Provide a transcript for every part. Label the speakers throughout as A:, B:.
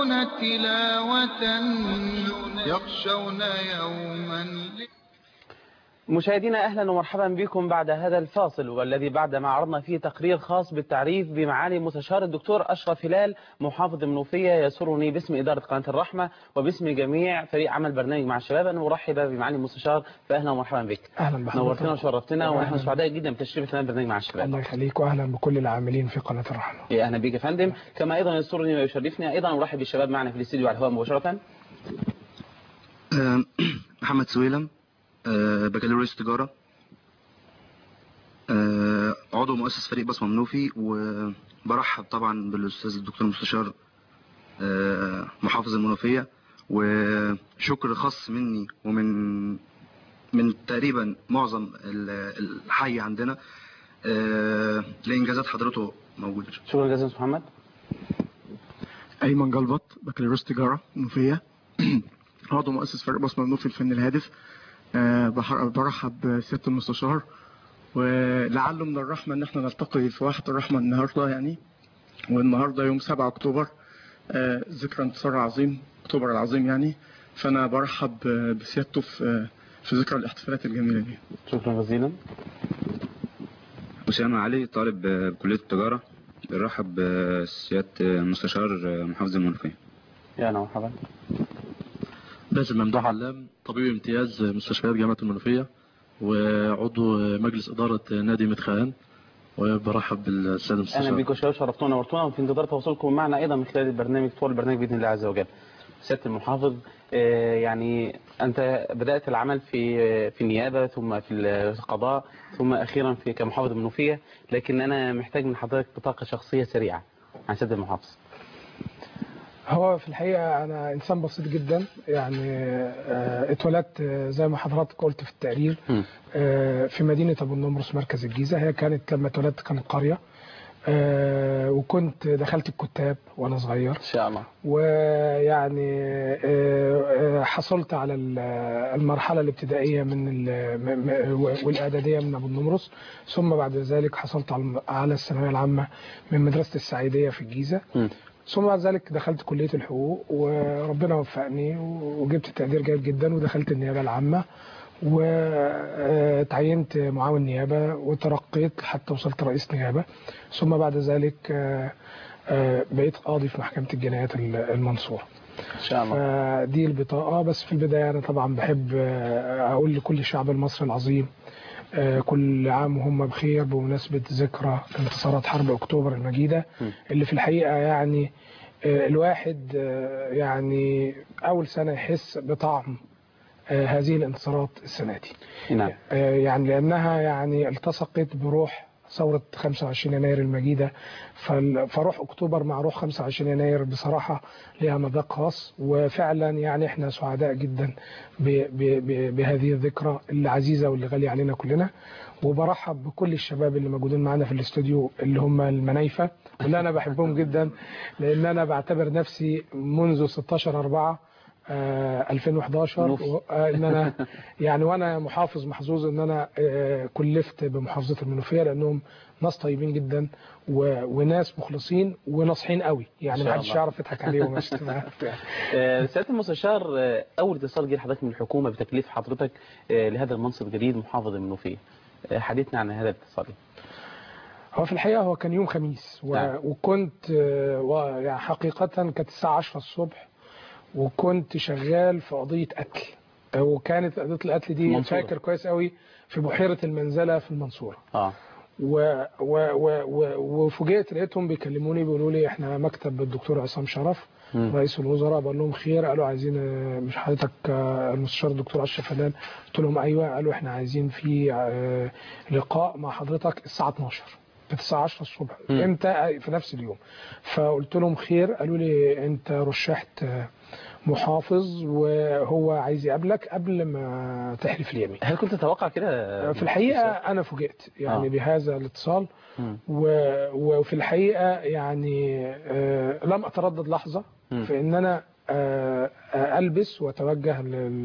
A: يرجون تلاوة يخشون يوما
B: مشاهدينا أهلا ومرحبا بكم بعد هذا الفاصل والذي بعد ما عرضنا فيه تقرير خاص بالتعريف بمعالي مستشار الدكتور أشرف هلال محافظ المنوفية يسرني باسم إدارة قناة الرحمة وباسم جميع فريق عمل برنامج مع الشباب أن أرحب بمعالي المستشار فأهلا ومرحبا بك
C: اهلا بحضرتك
B: نورتنا وشرفتنا ونحن
C: أهلاً.
B: سعداء جدا بتشريف لنا برنامج مع الشباب
C: الله يخليك واهلا بكل العاملين في قناه الرحمه
B: يا أهلا بك يا فندم كما أيضا يسرني ويشرفني أيضا أرحب بالشباب معنا في الاستديو على الهواء مباشرة
D: آه، محمد سويلم آه، بكالوريوس تجارة آه، عضو مؤسس فريق بصمة منوفي وبرحب طبعا بالأستاذ الدكتور المستشار آه، محافظ المنوفية وشكر خاص مني ومن من تقريبا معظم ال- الحي عندنا آه، لإنجازات حضرته موجودة
B: شكرا جزيلا أستاذ محمد
E: أيمن جلبط بكالوريوس تجارة منوفية عضو مؤسس فريق بصمة منوفي الفن الهادف آه، بحر- برحب بسيادة المستشار ولعله من الرحمة إن احنا نلتقي في واحد الرحمة النهاردة يعني والنهاردة يوم 7 أكتوبر آه، ذكرى انتصار عظيم أكتوبر العظيم يعني فأنا برحب آه، بسيادته في في ذكرى الاحتفالات الجميلة دي
B: شكرا جزيلا
F: أسامة علي طالب بكلية التجارة برحب بسيادة المستشار محافظ المنوفية
B: يا أهلا ومرحبا
G: باسم ممدوح علام طبيب امتياز مستشفيات جامعة المنوفية وعضو مجلس إدارة نادي مدخان وبرحب بالسادة
B: اهلا
G: المستشار
B: بكم شباب شرفتونا ونورتونا وفي انتظار تواصلكم معنا ايضا من خلال البرنامج طول البرنامج باذن الله عز وجل. سياده المحافظ آه، يعني انت بدات العمل في في النيابه ثم في القضاء ثم اخيرا في كمحافظ المنوفيه لكن انا محتاج من حضرتك بطاقه شخصيه سريعه عن سياده المحافظ.
C: هو في الحقيقه انا انسان بسيط جدا يعني آه، اتولدت آه، زي ما حضرتك قلت في التقرير
B: مم.
C: آه، في مدينه ابو النمرس مركز الجيزه هي كانت لما اتولدت كانت قريه آه، وكنت دخلت الكتاب وانا صغير
B: ان شاء الله.
C: ويعني آه، آه، حصلت على ال- المرحلة الابتدائية من ال- م- م- والإعدادية من أبو النمرس ثم بعد ذلك حصلت على الم- على الثانوية العامة من مدرسة السعيدية في الجيزة
B: مم.
C: ثم بعد ذلك دخلت كلية الحقوق وربنا وفقني وجبت تقدير جيد جدا ودخلت النيابة العامة وتعينت معاون نيابة وترقيت حتى وصلت رئيس نيابة ثم بعد ذلك آه، آه، بقيت قاضي في محكمة الجنايات المنصورة
B: ان شاء الله.
C: فدي البطاقة بس في البداية أنا طبعا بحب آه، أقول لكل الشعب المصري العظيم آه، كل عام وهم بخير بمناسبة ذكرى انتصارات حرب أكتوبر المجيدة
B: م.
C: اللي في الحقيقة يعني آه، الواحد آه، يعني أول سنة يحس بطعم آه، هذه الانتصارات السنة دي
B: نعم.
C: آه، يعني لأنها يعني التصقت بروح ثورة 25 يناير المجيدة فال- فروح أكتوبر مع روح 25 يناير بصراحة لها مذاق خاص وفعلا يعني احنا سعداء جدا ب ب ب بهذه الذكرى اللي عزيزة واللي غالية علينا كلنا وبرحب بكل الشباب اللي موجودين معانا في الاستوديو اللي هم المنايفة واللي أنا بحبهم جدا لأن أنا بعتبر نفسي منذ 16 4 آه 2011
B: نوفي.
C: و- آه ان انا يعني وانا محافظ محظوظ ان انا آه كلفت بمحافظه المنوفيه لانهم ناس طيبين جدا و... وناس مخلصين وناصحين قوي يعني
B: إن
C: ما
B: شاء
C: حدش
B: الله.
C: يعرف يضحك عليهم عشان تبقى عارف يعني.
B: آه، سياده المستشار آه، اول اتصال جه لحضرتك من الحكومه بتكليف حضرتك آه، لهذا المنصب الجديد محافظ المنوفيه. آه، حدثنا عن هذا الاتصال.
C: هو في الحقيقه هو كان يوم خميس و...
B: نعم.
C: وكنت آه، و... يعني حقيقه كانت الساعه 10 الصبح وكنت شغال في قضيه قتل آه، وكانت قضيه القتل دي
B: المنصورة.
C: فاكر كويس قوي في بحيره المنزله في المنصوره
B: اه
C: و و و و وفوجئت لقيتهم بيكلموني بيقولوا لي احنا مكتب الدكتور عصام شرف
B: مم.
C: رئيس الوزراء بقول لهم خير قالوا عايزين آه، مش حضرتك آه، المستشار الدكتور اشرف هلال قلت لهم ايوه قالوا احنا عايزين في آه، لقاء مع حضرتك الساعه 12 كانت الساعه 10 الصبح
B: مم.
C: امتى في نفس اليوم فقلت لهم خير قالوا لي انت رشحت آه، محافظ وهو عايز يقابلك قبل ما تحلف اليمين
B: هل كنت تتوقع كده
C: في الحقيقة أنا فوجئت يعني
B: آه.
C: بهذا الاتصال
B: مم.
C: و- وفي الحقيقة يعني آه، لم أتردد لحظة
B: مم.
C: في إن أنا آه، آه، ألبس وأتوجه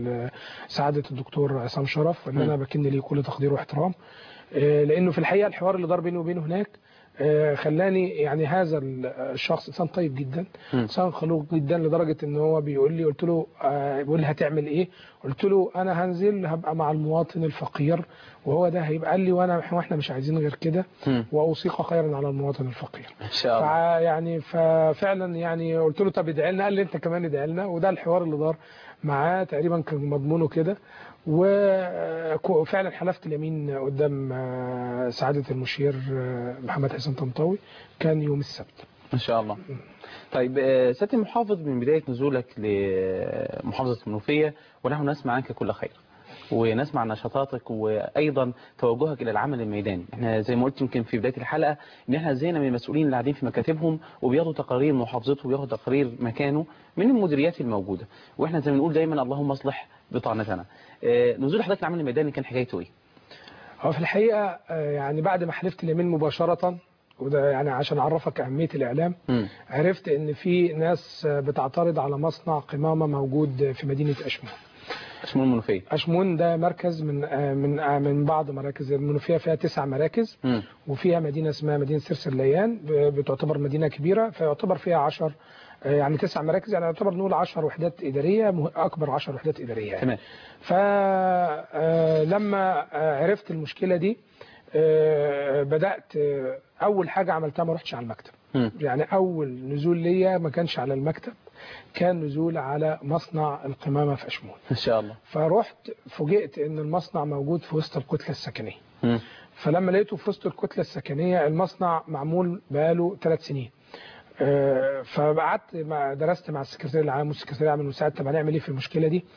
C: لسعادة الدكتور عصام شرف إن أنا بكن ليه كل تقدير واحترام آه، لأنه في الحقيقة الحوار اللي دار بيني وبينه هناك آه، خلاني يعني هذا الشخص انسان طيب جدا
B: مم.
C: انسان خلوق جدا لدرجه ان هو بيقول لي قلت له آه، بيقول لي هتعمل ايه قلت له انا هنزل هبقى مع المواطن الفقير وهو ده هيبقى قال لي وانا واحنا مش عايزين غير كده
B: مم.
C: واوصيك خيرا على المواطن الفقير
B: ان شاء الله
C: فع- يعني ففعلا يعني قلت له طب ادعي لنا قال لي انت كمان ادعي لنا وده الحوار اللي دار معاه تقريبا كان مضمونه كده وفعلا حلفت اليمين قدام آه، سعاده المشير آه، محمد حسين طنطاوي كان يوم السبت
B: ما شاء الله طيب آه، سيادة المحافظ من بداية نزولك لمحافظة المنوفية ونحن نسمع عنك كل خير ونسمع نشاطاتك وايضا توجهك الى العمل الميداني احنا زي ما قلت يمكن في بدايه الحلقه ان احنا زينا من المسؤولين اللي قاعدين في مكاتبهم وبياخدوا تقارير محافظته وبياخدوا تقارير مكانه من المديريات الموجوده واحنا زي ما بنقول دايما اللهم اصلح بطانتنا آه، نزول حضرتك العمل الميداني كان حكايته ايه
C: هو في الحقيقه آه، يعني بعد ما حلفت اليمين مباشره وده يعني عشان اعرفك اهميه الاعلام
B: مم.
C: عرفت ان في ناس آه، بتعترض على مصنع قمامه موجود في مدينه اشمون
B: اسمه المنوفيه
C: أشمون ده مركز من آه، من آه، من بعض مراكز المنوفية فيها تسع مراكز
B: مم.
C: وفيها مدينة اسمها مدينة سرس الليان ب- بتعتبر مدينة كبيرة فيعتبر فيها عشر آه، يعني تسع مراكز يعني يعتبر نقول 10 وحدات إدارية مه- أكبر 10 وحدات إدارية يعني.
B: تمام
C: فلما عرفت المشكلة دي آه، بدأت آه، أول حاجة عملتها ما رحتش على المكتب
B: مم.
C: يعني أول نزول ليا ما كانش على المكتب كان نزول على مصنع القمامة في أشمون
B: ان شاء الله
C: فرحت فوجئت ان المصنع موجود في وسط الكتله السكنيه
B: مم.
C: فلما لقيته في وسط الكتله السكنيه المصنع معمول بقاله ثلاث سنين آه، فقعدت مع درست مع السكرتير العام والسكرتير العام المساعد طب هنعمل ايه في المشكله دي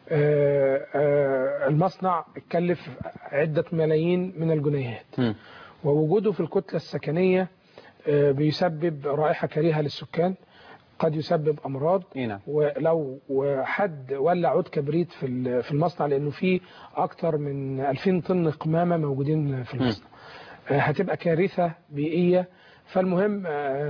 C: آه، آه، المصنع اتكلف عده ملايين من الجنيهات
B: مم.
C: ووجوده في الكتله السكنيه آه، بيسبب رائحه كريهه للسكان قد يسبب امراض
B: اي نعم
C: ولو حد ولع عود كبريت في ال- في المصنع لانه في اكتر من 2000 طن قمامه موجودين في المصنع آه، هتبقى كارثه بيئيه فالمهم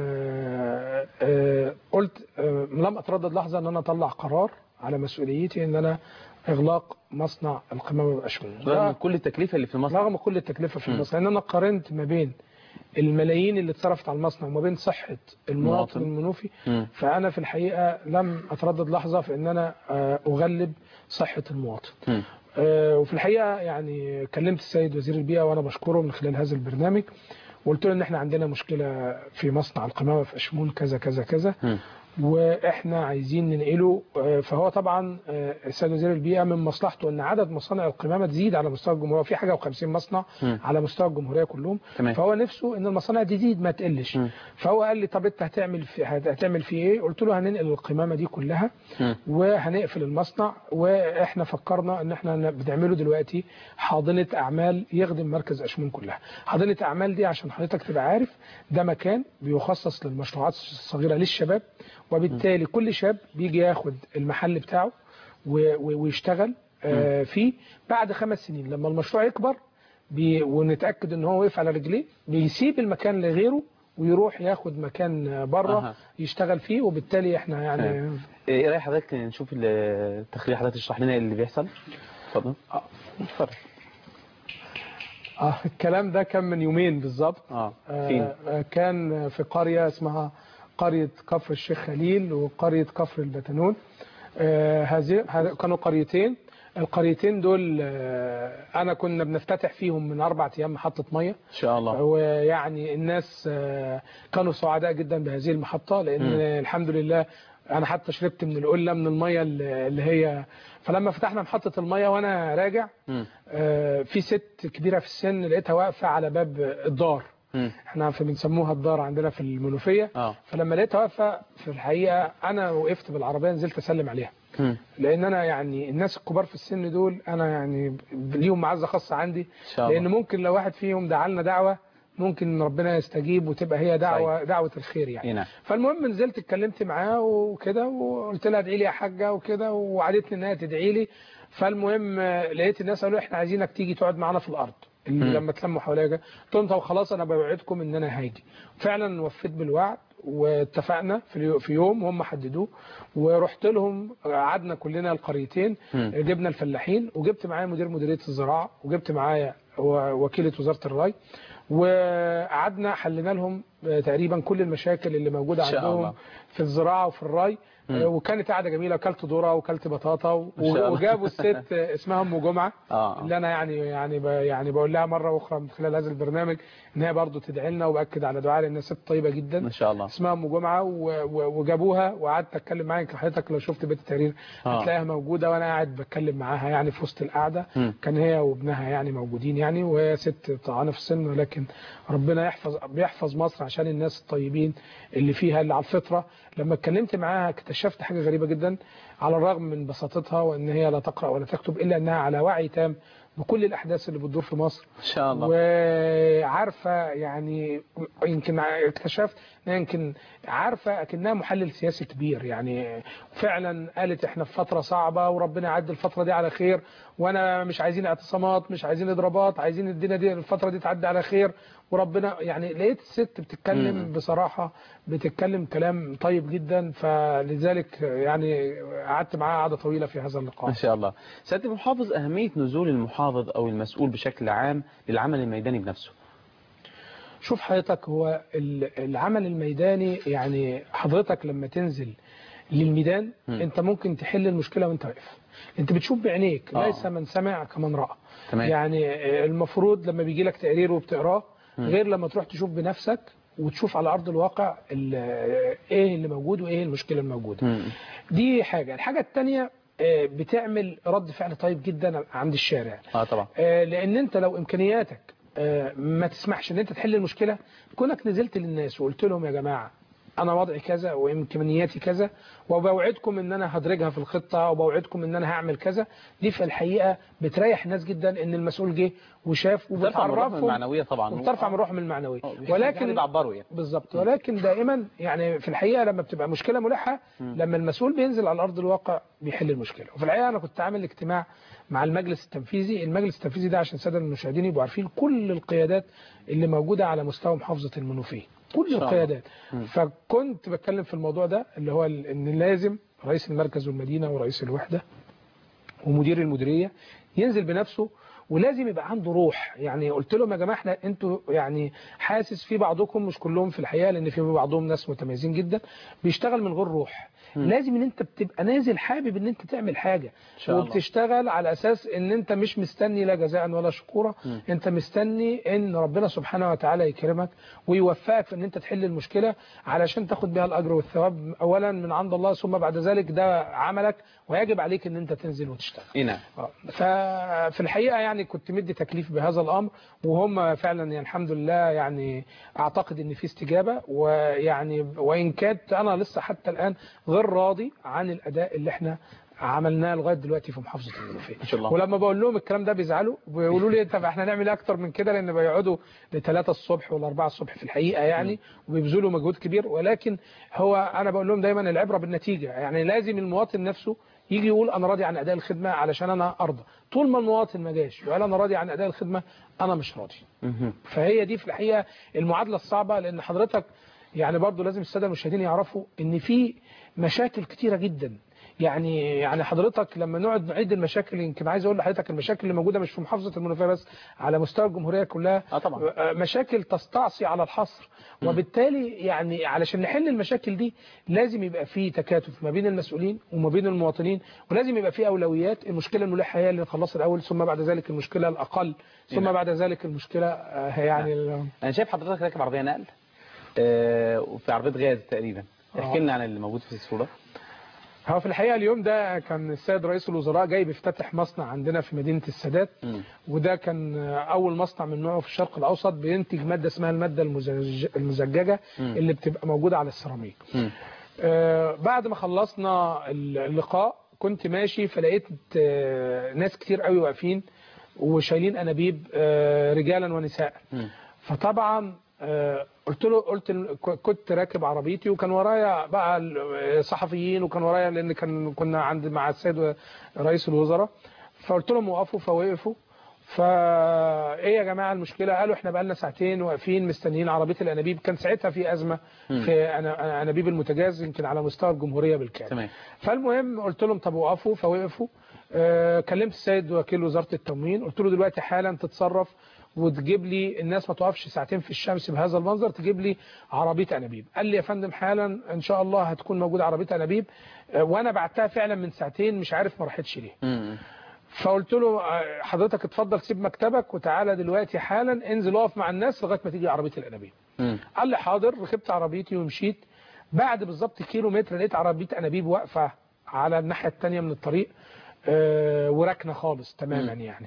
C: آه، آه، قلت آه، لم اتردد لحظه ان انا اطلع قرار على مسؤوليتي ان انا اغلاق مصنع القمامه باشمون
B: رغم كل التكلفه اللي في المصنع
C: رغم كل التكلفه في
B: مم.
C: المصنع لان انا قارنت ما بين الملايين اللي اتصرفت على المصنع وما بين صحه المواطن
B: المواطن.
C: المنوفي
B: مم.
C: فانا في الحقيقه لم اتردد لحظه في ان انا آه، اغلب صحه المواطن
B: مم.
C: آه، وفي الحقيقه يعني كلمت السيد وزير البيئه وانا بشكره من خلال هذا البرنامج وقلت له ان احنا عندنا مشكله في مصنع القمامه في اشمون كذا كذا كذا
B: مم.
C: واحنا عايزين ننقله آه، فهو طبعا آه، السيد وزير البيئه من مصلحته ان عدد مصانع القمامه تزيد على مستوى الجمهوريه في حاجه و50 مصنع
B: مم.
C: على مستوى الجمهوريه كلهم
B: تمام.
C: فهو نفسه ان المصانع دي تزيد ما تقلش
B: مم.
C: فهو قال لي طب انت هتعمل في هتعمل في ايه قلت له هننقل القمامه دي كلها
B: مم.
C: وهنقفل المصنع واحنا فكرنا ان احنا بنعمله دلوقتي حاضنه اعمال يخدم مركز اشمون كلها حاضنه اعمال دي عشان حضرتك تبقى عارف ده مكان بيخصص للمشروعات الصغيره للشباب وبالتالي كل شاب بيجي ياخد المحل بتاعه و- و- ويشتغل آه، فيه بعد خمس سنين لما المشروع يكبر بي ونتاكد ان هو وقف على رجليه بيسيب المكان لغيره ويروح ياخد مكان بره
B: أها.
C: يشتغل فيه وبالتالي احنا يعني
B: تمام. ايه رايك حضرتك نشوف التقرير حضرتك تشرح لنا اللي بيحصل اتفضل اتفضل
C: اه الكلام ده كان من يومين بالظبط
B: اه
C: آه،
B: فين
C: آه، كان في قرية اسمها قرية كفر الشيخ خليل وقرية كفر البتنون آه، هذه هذ- كانوا قريتين القريتين دول آه، انا كنا بنفتتح فيهم من اربع ايام محطة مية
B: ان شاء الله
C: ويعني الناس آه، كانوا سعداء جدا بهذه المحطة لأن
B: مم.
C: الحمد لله أنا حتى شربت من القلة من المية اللي اللي هي فلما فتحنا محطة المية وأنا راجع
B: مم.
C: آه، في ست كبيرة في السن لقيتها واقفة على باب الدار
B: مم.
C: احنا في بنسموها الدار عندنا في المنوفية
B: اه
C: فلما لقيتها واقفة في الحقيقة أنا وقفت بالعربية نزلت أسلم عليها
B: مم.
C: لأن أنا يعني الناس الكبار في السن دول أنا يعني ليهم معزة خاصة عندي
B: ان شاء
C: لان
B: الله
C: ممكن لو واحد فيهم دعا لنا دعوه ممكن ربنا يستجيب وتبقى هي دعوه دعوه الخير يعني
B: اي نعم
C: فالمهم نزلت اتكلمت معاه وكده وقلت لها ادعي لي يا حاجه وكده ووعدتني انها تدعي لي فالمهم آه، لقيت الناس قالوا احنا عايزينك تيجي تقعد معانا في الارض اللي
B: مم.
C: لما تلموا حواليا كده. قلت لهم طب خلاص انا بوعدكم ان انا هاجي فعلا وفيت بالوعد واتفقنا في اليو- في يوم هم حددوه ورحت لهم قعدنا كلنا القريتين
B: مم.
C: جبنا الفلاحين وجبت معايا مدير مديريه الزراعه وجبت معايا و- وكيله وزاره الري وقعدنا حلينا لهم آه، تقريبا كل المشاكل اللي موجوده
B: إن شاء
C: عندهم
B: الله.
C: في الزراعه وفي الري
B: مم.
C: آه، وكانت قاعده جميله اكلت ذره وكلت بطاطا و-
B: إن شاء الله.
C: وجابوا الست آه، اسمها ام جمعه
B: اه
C: اللي انا يعني يعني ب يعني بقول لها مره اخرى من خلال هذا البرنامج ان هي برضه تدعي لنا وباكد على دعاء لانها ست طيبه جدا
B: ما شاء الله
C: اسمها ام جمعه و- و- وجابوها وقعدت اتكلم معاها يمكن حضرتك لو شفت بيت التحرير
B: آه.
C: هتلاقيها موجوده وانا قاعد بتكلم معاها يعني في وسط القعده
B: مم.
C: كان هي وابنها يعني موجودين يعني وهي ست طعنه في السن ولكن ربنا يحفظ بيحفظ مصر عشان الناس الطيبين اللي فيها اللي على الفطره لما اتكلمت معاها اكتشفت حاجه غريبه جدا على الرغم من بساطتها وان هي لا تقرا ولا تكتب الا انها على وعي تام بكل الاحداث اللي بتدور في مصر
B: ان شاء الله
C: وعارفه يعني يمكن اكتشفت انها يمكن عارفه اكنها محلل سياسي كبير يعني فعلا قالت احنا في فتره صعبه وربنا يعدي الفتره دي على خير وانا مش عايزين اعتصامات مش عايزين اضرابات عايزين الدنيا دي الفتره دي تعدي على خير وربنا يعني لقيت الست بتتكلم
B: مم.
C: بصراحه بتتكلم كلام طيب جدا فلذلك يعني قعدت معاها قعده طويله في هذا اللقاء
B: ما شاء الله سيادة المحافظ أهمية نزول المحافظ أو المسؤول بشكل عام للعمل الميداني بنفسه
C: شوف حضرتك هو ال- العمل الميداني يعني حضرتك لما تنزل للميدان
B: مم.
C: انت ممكن تحل المشكله وانت واقف انت بتشوف بعينيك
B: آه.
C: ليس من سمع كمن راى
B: تمام.
C: يعني المفروض لما بيجي لك تقرير وبتقراه
B: مم.
C: غير لما تروح تشوف بنفسك وتشوف على ارض الواقع ال- ايه اللي موجود وايه المشكله الموجوده
B: مم.
C: دي حاجه الحاجه الثانيه بتعمل رد فعل طيب جدا عند الشارع
B: اه طبعا
C: آه، لان انت لو امكانياتك آه، ما تسمحش ان انت تحل المشكله كونك نزلت للناس وقلت لهم يا جماعه انا وضعي كذا وامكانياتي كذا وبوعدكم ان انا هدرجها في الخطه وبوعدكم ان انا هعمل كذا دي في الحقيقه بتريح الناس جدا ان المسؤول جه وشاف
B: بترفع من روحهم
C: وبتعرفهم
B: المعنوية طبعا
C: وبترفع من روحهم المعنويه
B: ولكن
C: ولكن
B: بيعبروا يعني
C: بالظبط ولكن دائما يعني في الحقيقه لما بتبقى مشكله ملحه لما المسؤول بينزل على ارض الواقع بيحل المشكله وفي الحقيقه انا كنت عامل اجتماع مع المجلس التنفيذي المجلس التنفيذي ده عشان الساده المشاهدين يبقوا عارفين كل القيادات اللي موجوده على مستوى محافظه المنوفيه كل
B: شاء الله.
C: القيادات
B: مم.
C: فكنت بتكلم في الموضوع ده اللي هو ال- ان لازم رئيس المركز والمدينه ورئيس الوحده ومدير المديريه ينزل بنفسه ولازم يبقى عنده روح يعني قلت لهم يا جماعه احنا انتوا يعني حاسس في بعضكم مش كلهم في الحقيقه لان في بعضهم ناس متميزين جدا بيشتغل من غير روح لازم ان انت بتبقى نازل حابب ان انت تعمل حاجه
B: شاء الله.
C: وبتشتغل على اساس ان انت مش مستني لا جزاء ولا شكورا انت مستني ان ربنا سبحانه وتعالى يكرمك ويوفقك في ان انت تحل المشكله علشان تاخد بها الاجر والثواب اولا من عند الله ثم بعد ذلك ده عملك ويجب عليك ان انت تنزل وتشتغل
B: اي نعم
C: آه. ففي الحقيقه يعني كنت مدي تكليف بهذا الامر وهم فعلا يعني الحمد لله يعني اعتقد ان في استجابه ويعني وان كانت انا لسه حتى الان غير راضي عن الاداء اللي احنا عملناه لغايه دلوقتي في محافظه المنوفيه
B: ما شاء الله.
C: ولما بقول لهم الكلام ده بيزعلوا بيقولوا لي طب احنا نعمل ايه اكتر من كده لان بيقعدوا لثلاثة الصبح ولا 4 الصبح في الحقيقه يعني وبيبذلوا مجهود كبير ولكن هو انا بقول لهم دايما العبره بالنتيجه يعني لازم المواطن نفسه يجي يقول انا راضي عن اداء الخدمه علشان انا ارضى طول ما المواطن ما جاش وقال انا راضي عن اداء الخدمه انا مش راضي
B: مهم.
C: فهي دي في الحقيقه المعادله الصعبه لان حضرتك يعني برضو لازم الساده المشاهدين يعرفوا ان في مشاكل كتيره جدا يعني يعني حضرتك لما نقعد نعد المشاكل يمكن عايز اقول لحضرتك المشاكل اللي موجوده مش في محافظه المنوفيه بس على مستوى الجمهوريه كلها
B: اه طبعا
C: مشاكل تستعصي على الحصر وبالتالي يعني علشان نحل المشاكل دي لازم يبقى في تكاتف ما بين المسؤولين وما بين المواطنين ولازم يبقى في اولويات المشكله الملحه هي اللي نخلصها الاول ثم بعد ذلك المشكله الاقل ثم
B: نعم.
C: بعد ذلك المشكله آه، يعني ال-
B: انا شايف حضرتك راكب عربيه نقل آه وفي عربيه غاز تقريبا احكي لنا عن اللي موجود في الصوره
C: هو في الحقيقه اليوم ده كان السيد رئيس الوزراء جاي بيفتتح مصنع عندنا في مدينه السادات
B: مم.
C: وده كان اول مصنع من نوعه في الشرق الاوسط بينتج ماده اسمها الماده المزج- المزججه
B: مم.
C: اللي بتبقى موجوده على السيراميك
B: مم.
C: آه، بعد ما خلصنا اللقاء كنت ماشي فلقيت آه، ناس كتير قوي واقفين وشايلين انابيب آه، رجالا ونساء
B: مم.
C: فطبعا آه، قلت له قلت ل- ك- كنت راكب عربيتي وكان ورايا بقى الصحفيين وكان ورايا لان كان كنا عند مع السيد رئيس الوزراء فقلت لهم وقفوا فوقفوا فا ايه يا جماعه المشكله قالوا احنا بقى لنا ساعتين واقفين مستنيين عربيه الانابيب كان ساعتها في ازمه في أنا- انابيب المتجاز يمكن على مستوى الجمهوريه بالكامل
B: تمام
C: فالمهم قلت لهم طب وقفوا فوقفوا آه، كلمت السيد وكيل وزاره التموين قلت له دلوقتي حالا تتصرف وتجيب لي الناس ما توقفش ساعتين في الشمس بهذا المنظر تجيب لي عربيه انابيب قال لي يا فندم حالا ان شاء الله هتكون موجوده عربيه انابيب آه، وانا بعتها فعلا من ساعتين مش عارف ما راحتش ليه
B: مم.
C: فقلت له آه، حضرتك اتفضل سيب مكتبك وتعالى دلوقتي حالا انزل اقف مع الناس لغايه ما تيجي عربيه الانابيب
B: مم.
C: قال لي حاضر ركبت عربيتي ومشيت بعد بالظبط كيلو متر لقيت عربيه انابيب واقفه على الناحيه الثانيه من الطريق آه، وراكنه خالص تماما يعني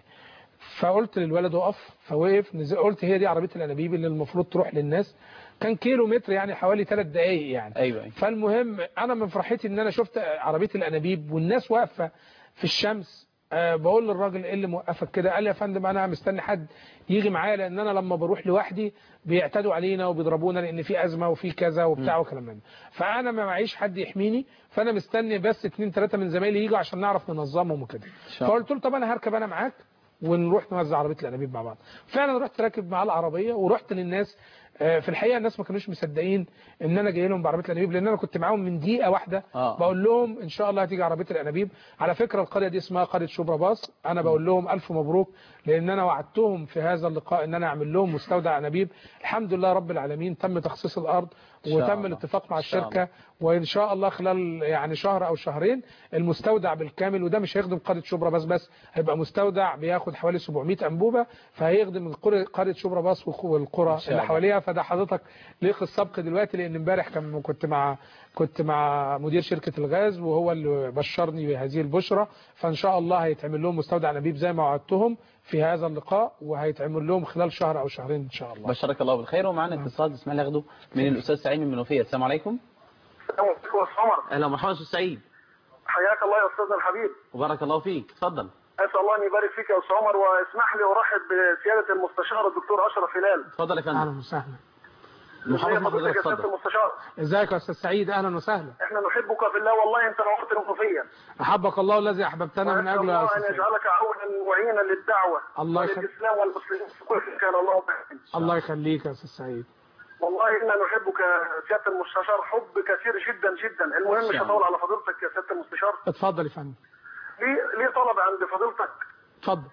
C: فقلت للولد اقف فوقف نزل قلت هي دي عربيه الانابيب اللي المفروض تروح للناس كان كيلو متر يعني حوالي ثلاث دقائق يعني
B: ايوه أيوة.
C: فالمهم انا من فرحتي ان انا شفت عربيه الانابيب والناس واقفه في الشمس أه بقول للراجل ايه اللي موقفك كده قال لي يا فندم انا مستني حد يجي معايا لان انا لما بروح لوحدي بيعتدوا علينا وبيضربونا لان في ازمه وفي كذا وبتاع وكلام من ده فانا ما معيش حد يحميني فانا مستني بس اتنين تلاته من زمايلي يجوا عشان نعرف ننظمهم وكده
B: شاء الله.
C: فقلت له طب انا هركب انا معاك ونروح نوزع عربيه الانابيب مع بعض فعلا رحت راكب معاه العربيه ورحت للناس آه، في الحقيقه الناس ما كانوش مصدقين ان انا جاي لهم بعربيه الانابيب لان انا كنت معاهم من دقيقه واحده
B: آه.
C: بقول لهم ان شاء الله هتيجي عربيه الانابيب على فكره القريه دي اسمها قريه شبرا باص انا بقول لهم الف مبروك لان انا وعدتهم في هذا اللقاء ان انا اعمل لهم مستودع انابيب الحمد لله رب العالمين تم تخصيص الارض
B: إن شاء
C: وتم
B: الله.
C: الاتفاق مع
B: إن شاء
C: الشركه وان شاء الله خلال يعني شهر او شهرين المستودع بالكامل وده مش هيخدم قريه شبرا باص بس هيبقى مستودع بياخد حوالي 700 انبوبه فهيخدم القرى- قريه شبرا باص والق- والقرى
B: شاء
C: اللي
B: الله.
C: حواليها فده حضرتك ليق السبق دلوقتي لان امبارح كان كنت مع كنت مع مدير شركه الغاز وهو اللي بشرني بهذه البشرى فان شاء الله هيتعمل لهم مستودع انابيب زي ما وعدتهم في هذا اللقاء وهيتعمل لهم خلال شهر او شهرين ان شاء الله
B: بشرك الله بالخير ومعنا اتصال اسماعيل ياخده من الاستاذ سعيد من المنوفيه السلام عليكم
H: السلام عليكم يا عمر
B: اهلا ومرحبا استاذ سعيد
H: حياك الله يا استاذنا الحبيب
B: وبارك الله فيك اتفضل
H: اسال الله ان يبارك فيك يا استاذ عمر واسمح لي ارحب بسياده المستشار الدكتور اشرف هلال
B: اتفضل يا فندم
C: اهلا وسهلا
B: محافظ
H: ازي حضرتك
B: حضرتك
H: يا سياده
B: اتفضل
H: المستشار
C: ازيك يا استاذ سعيد اهلا وسهلا
H: احنا نحبك في الله والله انت نورت المنوفيه
C: احبك الله الذي احببتنا من
H: وأسأل
C: اجله يا
H: الله
C: استاذ
H: ان
C: سعيد
H: يجعلك عونا معينا للدعوه
C: الله يخليك.
H: وللاسلام والمسلمين في كل مكان اللهم امين
C: الله يخليك يا استاذ سعيد
H: والله انا نحبك يا سياده المستشار حب كثير جدا جدا المهم مش
B: شاء الله.
H: هطول على فضيلتك يا سياده المستشار
C: اتفضل يا فندم
H: ليه ليه طلب عند فضيلتك
C: اتفضل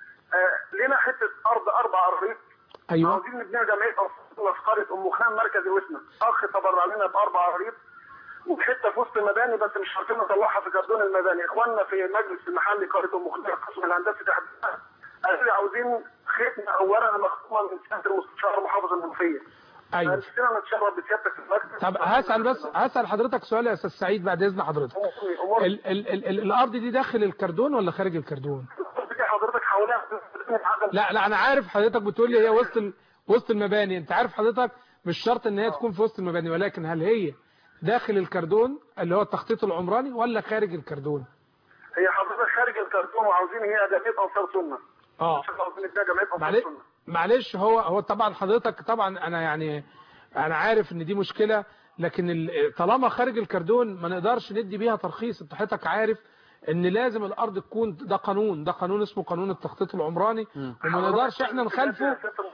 H: آه لنا حته ارض اربع ارضين
C: ايوه
H: عاوزين نبني جمعيه أنصار في قريه ام خان مركز الوسنه اخ تبرع لنا باربع عريض وحته في وسط المباني بس مش عارفين نطلعها في كردون المباني اخواننا في مجلس المحلي قريه ام خان القسم الهندسي تحديدا قالوا لي عاوزين ختمه او ورقه مختومه من سياده المستشار محافظ المنوفيه
C: ايوه
H: نفسنا نتشرف بسيادتك في المكتب
C: طب هسال بس هسال حضرتك سؤال يا استاذ سعيد بعد اذن حضرتك
H: امور
C: ال ال ال ال الارض دي داخل الكردون ولا خارج الكردون
H: حضرتك حواليها
C: لا لا انا عارف حضرتك بتقول لي هي وسط ال... وسط المباني انت عارف حضرتك مش شرط ان هي تكون في وسط المباني ولكن هل هي داخل الكردون اللي هو التخطيط العمراني ولا خارج الكردون
H: هي حضرتك خارج الكرتون وعاوزين هي جمعيه انصار سنه
C: اه
H: ان شاء الله عاوزين نبنيها جمعيه انصار
C: معلش
H: سنه
C: معلش هو هو طبعا حضرتك طبعا انا يعني انا عارف ان دي مشكله لكن ال- طالما خارج الكردون ما نقدرش ندي بيها ترخيص انت حضرتك عارف ان لازم الارض تكون ده قانون ده قانون اسمه قانون التخطيط العمراني وما نقدرش احنا نخالفه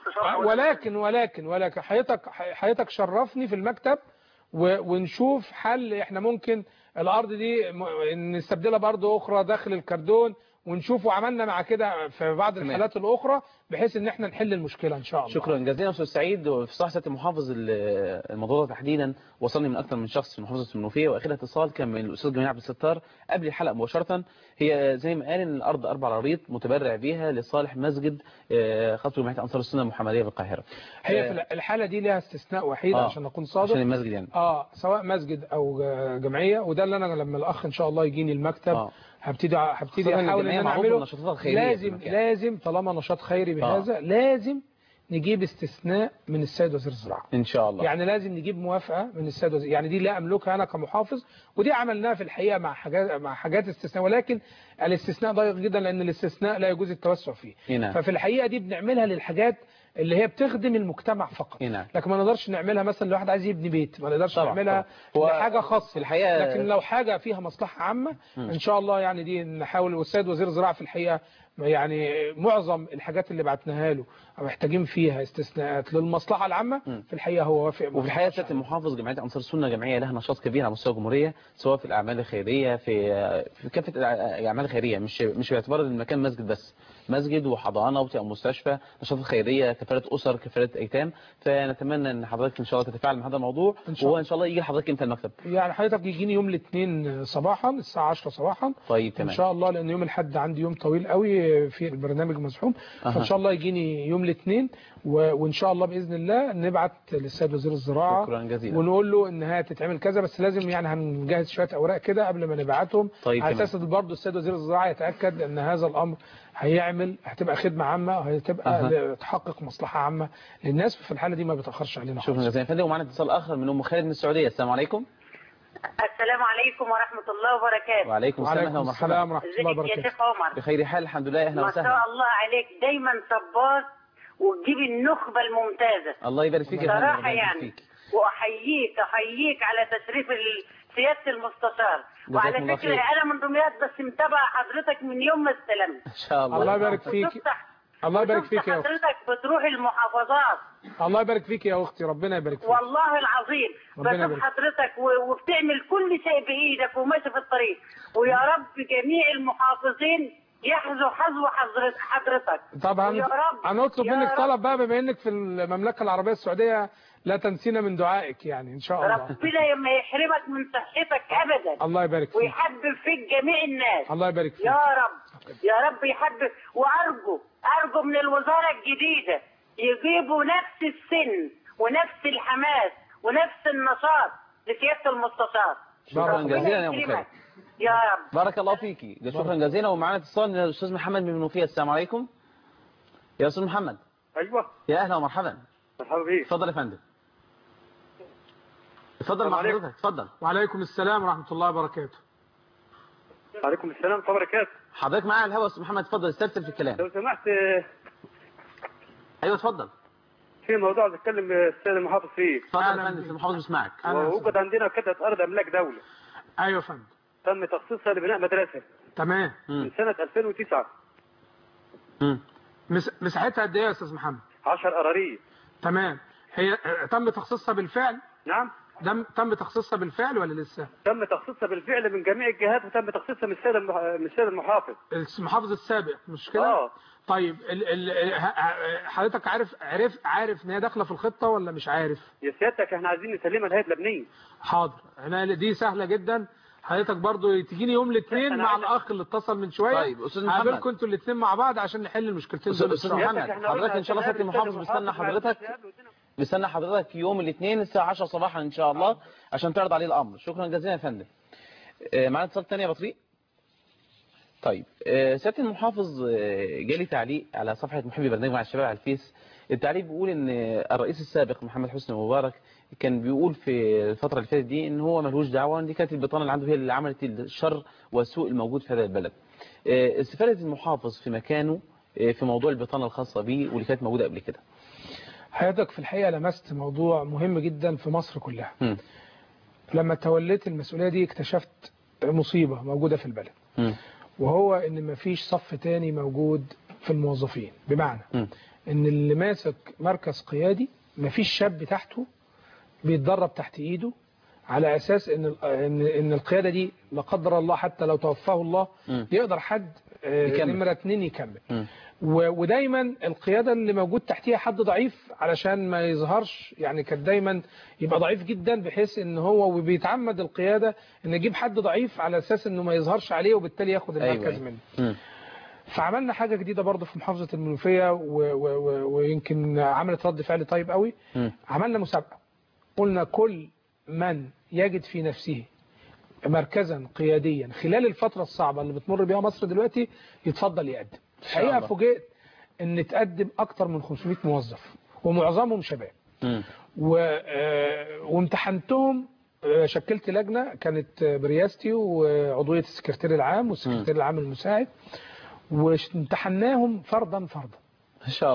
C: ولكن ولكن ولكن حضرتك حضرتك شرفني في المكتب و- ونشوف حل احنا ممكن الارض دي م- نستبدلها بارض اخرى داخل الكردون ونشوف وعملنا مع كده في بعض
B: تمام.
C: الحالات الاخرى بحيث ان احنا نحل المشكله ان شاء الله
B: شكرا جزيلا استاذ سعيد وفي صحة المحافظ ال- الموضوع ده تحديدا وصلني من اكثر من شخص في محافظه المنوفيه واخر اتصال كان من الاستاذ جميل عبد الستار قبل الحلقه مباشره هي زي ما قال ان الارض اربع عريض متبرع بيها لصالح مسجد آه، خطوه جمعيه انصار السنه المحمديه بالقاهره
C: هي في الحاله دي لها استثناء وحيد
B: آه.
C: عشان نكون
B: عشان
C: صادق
B: المسجد يعني
C: اه سواء مسجد او ج- جمعيه وده اللي انا لما الاخ ان شاء الله يجيني المكتب
B: آه.
C: هبتدي هبتدي
B: خاصة إن
C: احاول ان
B: الجمعية
C: انا
B: معروفة
C: اعمله
B: بنشاطاتها الخيرية في
C: لازم
B: المكان.
C: لازم طالما نشاط خيري بهذا لازم نجيب استثناء من السيد وزير الزراعه
B: ان شاء الله
C: يعني لازم نجيب موافقه من السيد وزير يعني دي لا املكها انا كمحافظ ودي عملناها في الحقيقه مع حاجات مع حاجات استثناء ولكن الاستثناء ضيق جدا لان الاستثناء لا يجوز التوسع فيه
B: إيه نعم.
C: ففي الحقيقه دي بنعملها للحاجات اللي هي بتخدم المجتمع فقط
B: إيه نعم.
C: لكن ما نقدرش نعملها مثلا لواحد عايز يبني بيت ما نقدرش
B: طبعا،
C: نعملها
B: طبعا. هو
C: لحاجه خاصه
B: الحقيقة-
C: لكن لو حاجه فيها مصلحه عامه ان شاء الله يعني دي نحاول والسيد وزير الزراعه في الحقيقه يعني معظم الحاجات اللي بعتناها له محتاجين فيها استثناءات للمصلحه العامه في الحقيقه هو وافق
B: وفي الحقيقه سياده المحافظ جمعيه انصار السنه جمعيه لها نشاط كبير على مستوى الجمهوريه سواء في الاعمال الخيريه في في كافه الاعمال الخيريه مش مش باعتبار المكان مسجد بس مسجد وحضانه او مستشفى نشاطات خيريه كفاله اسر كفاله ايتام فنتمنى ان حضرتك ان شاء الله تتفاعل مع هذا الموضوع
C: إن شاء الله.
B: وان شاء الله يجي لحضرتك امتى المكتب
C: يعني حضرتك يجيني يوم الاثنين صباحا الساعه 10 صباحا
B: طيب
C: ان
B: تمام
C: شاء الله لان يوم الاحد عندي يوم طويل قوي في البرنامج مزحوم
B: أها.
C: فان شاء الله يجيني يوم الاثنين و- وان شاء الله باذن الله نبعت للسيد وزير الزراعه
B: شكرا جزيلا
C: ونقول له انها تتعمل كذا بس لازم يعني هنجهز شويه اوراق كده قبل ما نبعتهم
B: طيب
C: على
B: تمام.
C: اساس ان برضه السيد وزير الزراعه يتاكد ان هذا الامر هيعمل هتبقى خدمه عامه وهتبقى
B: أها.
C: تحقق مصلحه عامه للناس في الحاله دي ما بيتاخرش علينا
B: شكرا
C: خالص.
B: جزيلا يا فندم ومعنا اتصال اخر من ام خالد من السعوديه السلام عليكم
I: السلام عليكم ورحمة الله وبركاته
B: وعليكم السلام اهلا
C: وعليكم
B: ومرحبا
C: السلام ورحمه الله
I: ازيك يا
C: وبركاته
I: شيخ عمر
B: بخير حال الحمد لله اهلا
I: ما
B: وسهلا
I: شاء الله عليك دايما صباط وتجيب النخبة الممتازة
B: الله يبارك فيك يا فندم
I: صراحة
B: ربنا يبارك
I: يعني
B: فيك.
I: وأحييك أحييك على تشريف ال- سيادة المستشار
B: جزاكم
I: وعلى
B: الله
I: فكرة
B: خير.
I: أنا من دمياط بس متابعة حضرتك من يوم ما استلمت
B: ان شاء الله
C: الله يبارك فيك
I: وشفت-
C: الله يبارك
I: وشفت
C: فيك يا اختي
I: حضرتك بتروح المحافظات
C: الله يبارك فيك يا اختي ربنا يبارك فيك
I: والله العظيم
C: ربنا
I: بشوف
C: يبارك.
I: حضرتك و- وبتعمل كل شيء بايدك وماشي في الطريق ويا رب جميع المحافظين يحظوا حظو حضرت- حضرتك
C: طبعا
I: ويا رب
C: هنطلب
I: يا
C: منك
I: رب
C: طلب بقى بما انك في المملكه العربيه السعوديه لا تنسينا من دعائك يعني ان شاء الله
I: ربنا ما يحرمك من صحتك ابدا
C: الله يبارك فيك
I: ويحبب فيك جميع الناس
C: الله يبارك فيك
I: يا رب يا رب يحبب وارجو ارجو من الوزاره الجديده يجيبوا نفس السن ونفس الحماس ونفس النشاط لسياده المستشار
B: شكرا
I: ربنا
B: جزيلا يا ام
I: يكرمك.
B: خالد
I: يا رب
B: بارك الله فيكي ده شكرا جزيلا ومعانا اتصال من الاستاذ محمد من منوفيه السلام عليكم يا استاذ محمد
J: ايوه
B: يا اهلا ومرحبا
J: مرحبا بيك
B: اتفضل يا فندم اتفضل مع
J: السلام عليكم.
B: حضرتك اتفضل
C: وعليكم السلام ورحمه الله وبركاته
J: وعليكم السلام ورحمه الله وبركاته
B: حضرتك معايا على الهواء يا استاذ محمد اتفضل استرسل في الكلام
J: لو سمحت آه،
B: ايوه اتفضل
J: في موضوع عايز اتكلم السيد المحافظ فيه
B: اتفضل يا
C: أهلا
B: فندم
C: بيك.
B: استاذ محافظ بيسمعك
J: ووجد عندنا قطعه ارض املاك دوله
C: ايوه يا فندم
J: تم تخصيصها لبناء مدرسه
C: تمام
B: مم.
J: من سنه 2009
B: مم.
C: مس... مساحتها قد ايه يا استاذ محمد
J: 10 قرارية
C: تمام هي آه، تم تخصيصها بالفعل
J: نعم
C: دم... تم تخصيصها بالفعل ولا لسه
J: تم تخصيصها بالفعل من جميع الجهات وتم تخصيصها من السيد المح... من السيد المحافظ
C: المحافظ السابق مش كده
J: اه
C: طيب ال... ال... ه- ه- حضرتك عارف عارف عارف ان هي داخله في الخطه ولا مش عارف
J: يا سيادتك احنا عايزين نسلمها لهيئه لبنيه
C: حاضر انا دي سهله جدا حضرتك برضو تجيني يوم الاثنين
J: أنا
C: مع
J: عايز-
C: الاخ اللي اتصل من شويه
B: طيب، أستاذ محمد.
C: هقابلكم انتوا الاثنين مع بعض عشان نحل المشكلتين
B: أستاذ-
C: دول إن
B: أستاذ
C: شاء الله.
B: محمد.
J: احنا
B: حضرتك
J: قلنا
B: إن شاء الله
J: هنسلمها
B: سيادة المحافظ
J: للسيد
B: بيستنى حضرتك. بيستنى حضرتك يوم الاثنين الساعه 10 صباحا ان شاء الله عشان تعرض عليه الامر شكرا جزيلا يا فندم آه، معانا اتصال تاني يا بطريق طيب آه، سياده المحافظ آه، جالي تعليق على صفحه محبي برنامج مع الشباب على الفيس التعليق بيقول ان الرئيس السابق محمد حسني مبارك كان بيقول في الفتره اللي فاتت دي ان هو ملوش دعوه ان دي كانت البطانه اللي عنده هي اللي عملت الشر والسوء الموجود في هذا البلد آه، استفاده المحافظ في مكانه آه، في موضوع البطانه الخاصه بيه واللي كانت موجوده قبل كده
C: حضرتك في الحقيقه لمست موضوع مهم جدا في مصر كلها
B: مم.
C: لما توليت المسؤوليه دي اكتشفت مصيبه موجوده في البلد
B: مم.
C: وهو ان مفيش صف تاني موجود في الموظفين بمعنى
B: مم.
C: ان اللي ماسك مركز قيادي مفيش شاب تحته بيتدرب تحت ايده على اساس ان ال- ان ان القياده دي لا قدر الله حتى لو توفاه الله
B: مم.
C: يقدر حد آه،
B: يكمل.
C: نمره اتنين يكمل
B: مم.
C: و- ودايما القياده اللي موجود تحتيها حد ضعيف علشان ما يظهرش يعني كان دايما يبقى ضعيف جدا بحيث ان هو وبيتعمد القياده ان يجيب حد ضعيف على اساس انه ما يظهرش عليه وبالتالي ياخد
B: أيوة،
C: المركز
B: أيوة.
C: منه
B: مم.
C: فعملنا حاجه جديده برضه في محافظه المنوفيه و- و- و- ويمكن عملت رد فعل طيب قوي
B: مم.
C: عملنا مسابقه قلنا كل من يجد في نفسه مركزا قياديا خلال الفتره الصعبه اللي بتمر بيها مصر دلوقتي يتفضل يقدم الحقيقه
B: الله.
C: فوجئت ان تقدم اكتر من 500 موظف ومعظمهم شباب
B: مم.
C: و... آه، وامتحنتهم آه، شكلت لجنة كانت آه، برياستي وعضوية السكرتير العام والسكرتير العام المساعد وامتحناهم فردا فردا
B: ان شاء الله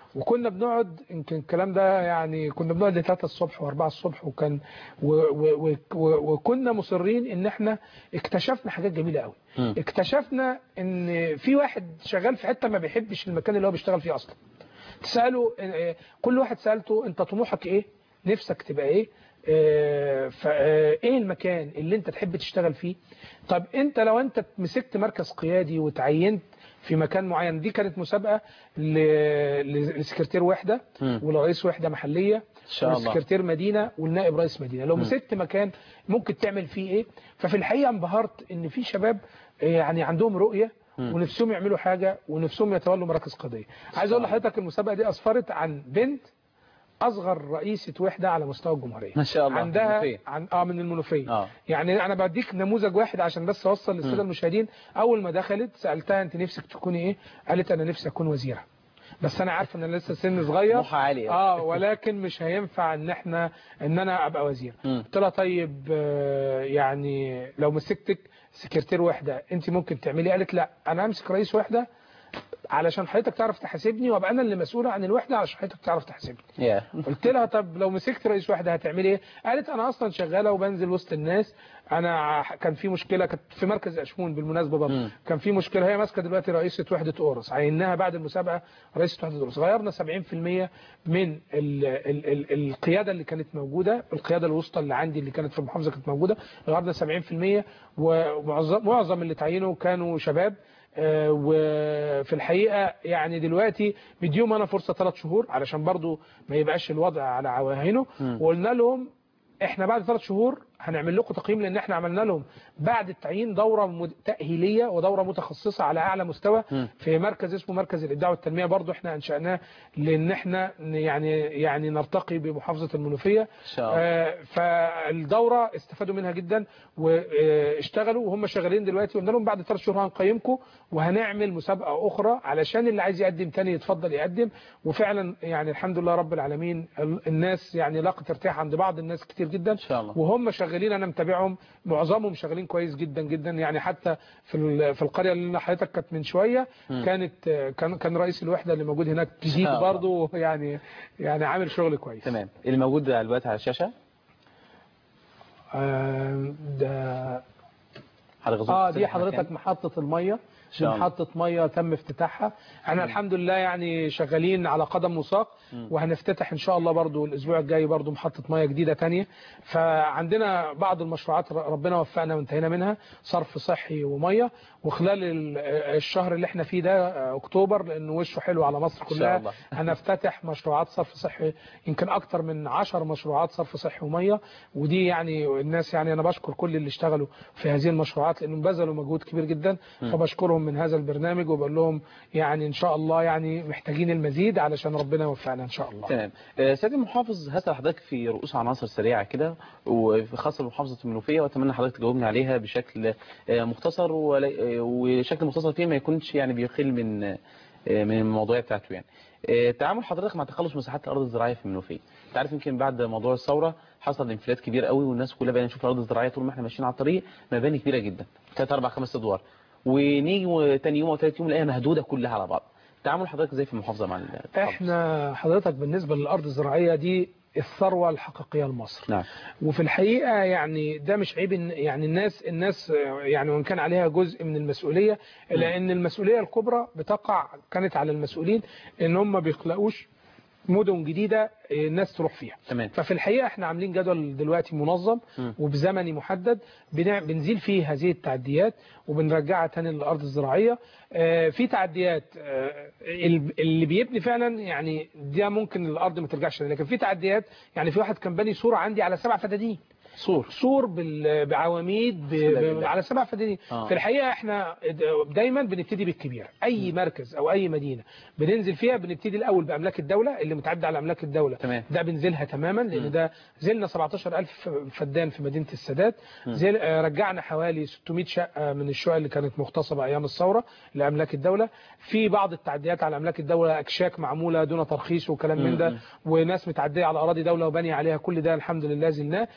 C: وكنا بنقعد يمكن الكلام ده يعني كنا بنقعد لثلاثة الصبح واربعة الصبح وكان و و و وكنا مصرين ان احنا اكتشفنا حاجات جميلة قوي
B: مم.
C: اكتشفنا ان في واحد شغال في حتة ما بيحبش المكان اللي هو بيشتغل فيه اصلا تسأله اه، كل واحد سألته انت طموحك ايه نفسك تبقى ايه اه، فا- اه، ايه المكان اللي انت تحب تشتغل فيه طب انت لو انت مسكت مركز قيادي وتعينت في مكان معين دي كانت مسابقة ل- ل- لسكرتير وحدة
B: مم.
C: ولرئيس وحدة محلية
B: ان شاء الله
C: والسكرتير مدينة والنائب رئيس مدينة لو
B: مم.
C: مسكت مكان ممكن تعمل فيه ايه ففي الحقيقة انبهرت ان في شباب يعني عندهم رؤية
B: مم.
C: ونفسهم يعملوا حاجة ونفسهم يتولوا مراكز قضية عايز اقول لحضرتك المسابقة دي اسفرت عن بنت اصغر رئيسة وحدة على مستوى الجمهورية
B: ما شاء الله
C: عندها
B: منوفية.
C: عن اه من المنوفية
B: اه
C: يعني انا بديك نموذج واحد عشان بس اوصل
B: مم.
C: للساده المشاهدين اول ما دخلت سالتها انت نفسك تكوني ايه قالت انا نفسي اكون وزيره بس انا عارفه ان انا لسه سن صغير
B: طموحها عالي أوي.
C: اه ولكن مش هينفع ان احنا ان انا ابقى وزير
B: مم.
C: قلت لها طيب آه، يعني لو مسكتك سكرتير وحده انت ممكن تعملي قالت لا انا همسك رئيس وحده علشان حضرتك تعرف تحاسبني وابقى انا اللي مسؤوله عن الوحده علشان حضرتك تعرف تحاسبني
B: يا
C: قلت لها طب لو مسكت رئيس وحده هتعملي ايه قالت انا اصلا شغاله وبنزل وسط الناس انا ع- كان في مشكله كانت في مركز اشمون بالمناسبه برضه
B: مم.
C: كان في مشكله هي ماسكه دلوقتي رئيسه وحده اورس عيناها بعد المسابقه رئيسه وحده اورس غيرنا 70% من ال ال ال القياده اللي كانت موجوده القياده الوسطى اللي عندي اللي كانت في المحافظه كانت موجوده غيرنا 70% ومعظم معظم اللي تعينوا كانوا شباب آه، وفي الحقيقة يعني دلوقتي مديهم انا فرصة ثلاث شهور علشان برضو ما يبقاش الوضع على عواهنه
B: مم.
C: وقلنا لهم احنا بعد ثلاث شهور هنعمل لكم تقييم لان احنا عملنا لهم بعد التعيين دورة مد- تأهيلية ودورة متخصصة على اعلى مستوى
B: مم.
C: في مركز اسمه مركز الابداع والتنمية برضو احنا انشأناه لان احنا يعني يعني نرتقي بمحافظة المنوفية
B: ان شاء الله
C: آه، فالدورة استفادوا منها جدا واشتغلوا وهم شغالين دلوقتي قلنا لهم بعد ثلاث شهور هنقيمكم وهنعمل مسابقة أخرى علشان اللي عايز يقدم تاني يتفضل يقدم وفعلا يعني الحمد لله رب العالمين ال- الناس يعني لاقت ارتياح عند بعض الناس كتير جدا
B: ان شاء الله
C: وهم شغالين انا متابعهم معظمهم شغالين كويس جدا جدا يعني حتى في ال- في القريه اللي حضرتك كانت من شويه
B: مم.
C: كانت كان كان رئيس الوحده اللي موجود هناك جديد
B: شاء الله.
C: برضه يعني يعني عامل شغل كويس
B: تمام اللي موجود دلوقتي على الشاشه
C: آه، ده
B: حضرتك
C: اه
B: تفتح
C: دي
B: المكان.
C: حضرتك محطة المية دي
B: شاء الله.
C: محطة مية تم افتتاحها احنا الحمد لله يعني شغالين على قدم وساق
B: مم.
C: وهنفتتح ان شاء الله برضو الاسبوع الجاي برضو محطة مية جديدة تانية فعندنا بعض المشروعات ر- ربنا وفقنا وانتهينا منها صرف صحي ومية وخلال ال- الشهر اللي احنا فيه ده آه، اكتوبر لانه وشه حلو على مصر
B: إن شاء
C: كلها
B: الله.
C: هنفتتح مشروعات صرف صحي يمكن اكتر من عشر مشروعات صرف صحي وميه ودي يعني الناس يعني انا بشكر كل اللي اشتغلوا في هذه المشروعات لانهم بذلوا مجهود كبير جدا
B: م.
C: فبشكرهم من هذا البرنامج وبقول لهم يعني ان شاء الله يعني محتاجين المزيد علشان ربنا يوفقنا ان شاء الله
B: تمام آه، سيدي المحافظ هسأل حضرتك في رؤوس عناصر سريعة كده وخاصة بمحافظة المنوفية وأتمنى حضرتك تجاوبني عليها بشكل آه، مختصر ولا- آه، وشكل مختصر فيه ما يكونش يعني بيقل من آه، من الموضوع بتاعته يعني آه، تعامل حضرتك مع تخلص مساحات الأرض الزراعية في المنوفية انت عارف يمكن بعد موضوع الثورة حصل انفلات كبير قوي والناس كلها بقينا نشوف الأرض الزراعية طول ما احنا ماشيين على الطريق مباني كبيرة جدا ثلاث أربع خمس أدوار ونيجي تاني يوم أو ثالث يوم نلاقيها مهدودة كلها على بعض تعامل حضرتك ازاي في المحافظة مع التخلص؟
C: احنا حضرتك بالنسبه للارض الزراعيه دي الثروه الحقيقيه لمصر
B: نعم
C: وفي الحقيقه يعني ده مش عيب إن- يعني الناس الناس يعني وان كان عليها جزء من المسؤوليه الا ان المسؤوليه الكبرى بتقع كانت على المسؤولين ان هم ما بيخلقوش مدن جديده الناس تروح فيها
B: تمام
C: ففي الحقيقه احنا عاملين جدول دلوقتي منظم
B: مم.
C: وبزمني محدد بنع- بنزيل فيه هذه التعديات وبنرجعها تاني للارض الزراعيه آه، في تعديات آه، ال- اللي بيبني فعلا يعني ده ممكن الارض ما ترجعش لكن في تعديات يعني في واحد كان باني صوره عندي على سبع فدادين
B: سور
C: سور بال- بعواميد ب...
B: بسم الله
C: ب...
B: بالله.
C: على سبع فدادين
B: آه.
C: في الحقيقه احنا دايما بنبتدي بالكبير اي مركز او اي مدينه بننزل فيها بنبتدي الاول باملاك الدوله اللي متعدى على املاك الدوله
B: تمام
C: ده بنزلها تماما
B: مم.
C: لان ده زلنا 17000 فدان في مدينه السادات
B: مم.
C: زل آه، رجعنا حوالي 600 شقه من الشقق اللي كانت مغتصبه ايام الثوره لاملاك الدوله في بعض التعديات على املاك الدوله اكشاك معموله دون ترخيص وكلام من
B: مم.
C: ده وناس متعديه على اراضي دوله وبانيه عليها كل ده الحمد لله زلناه في بقى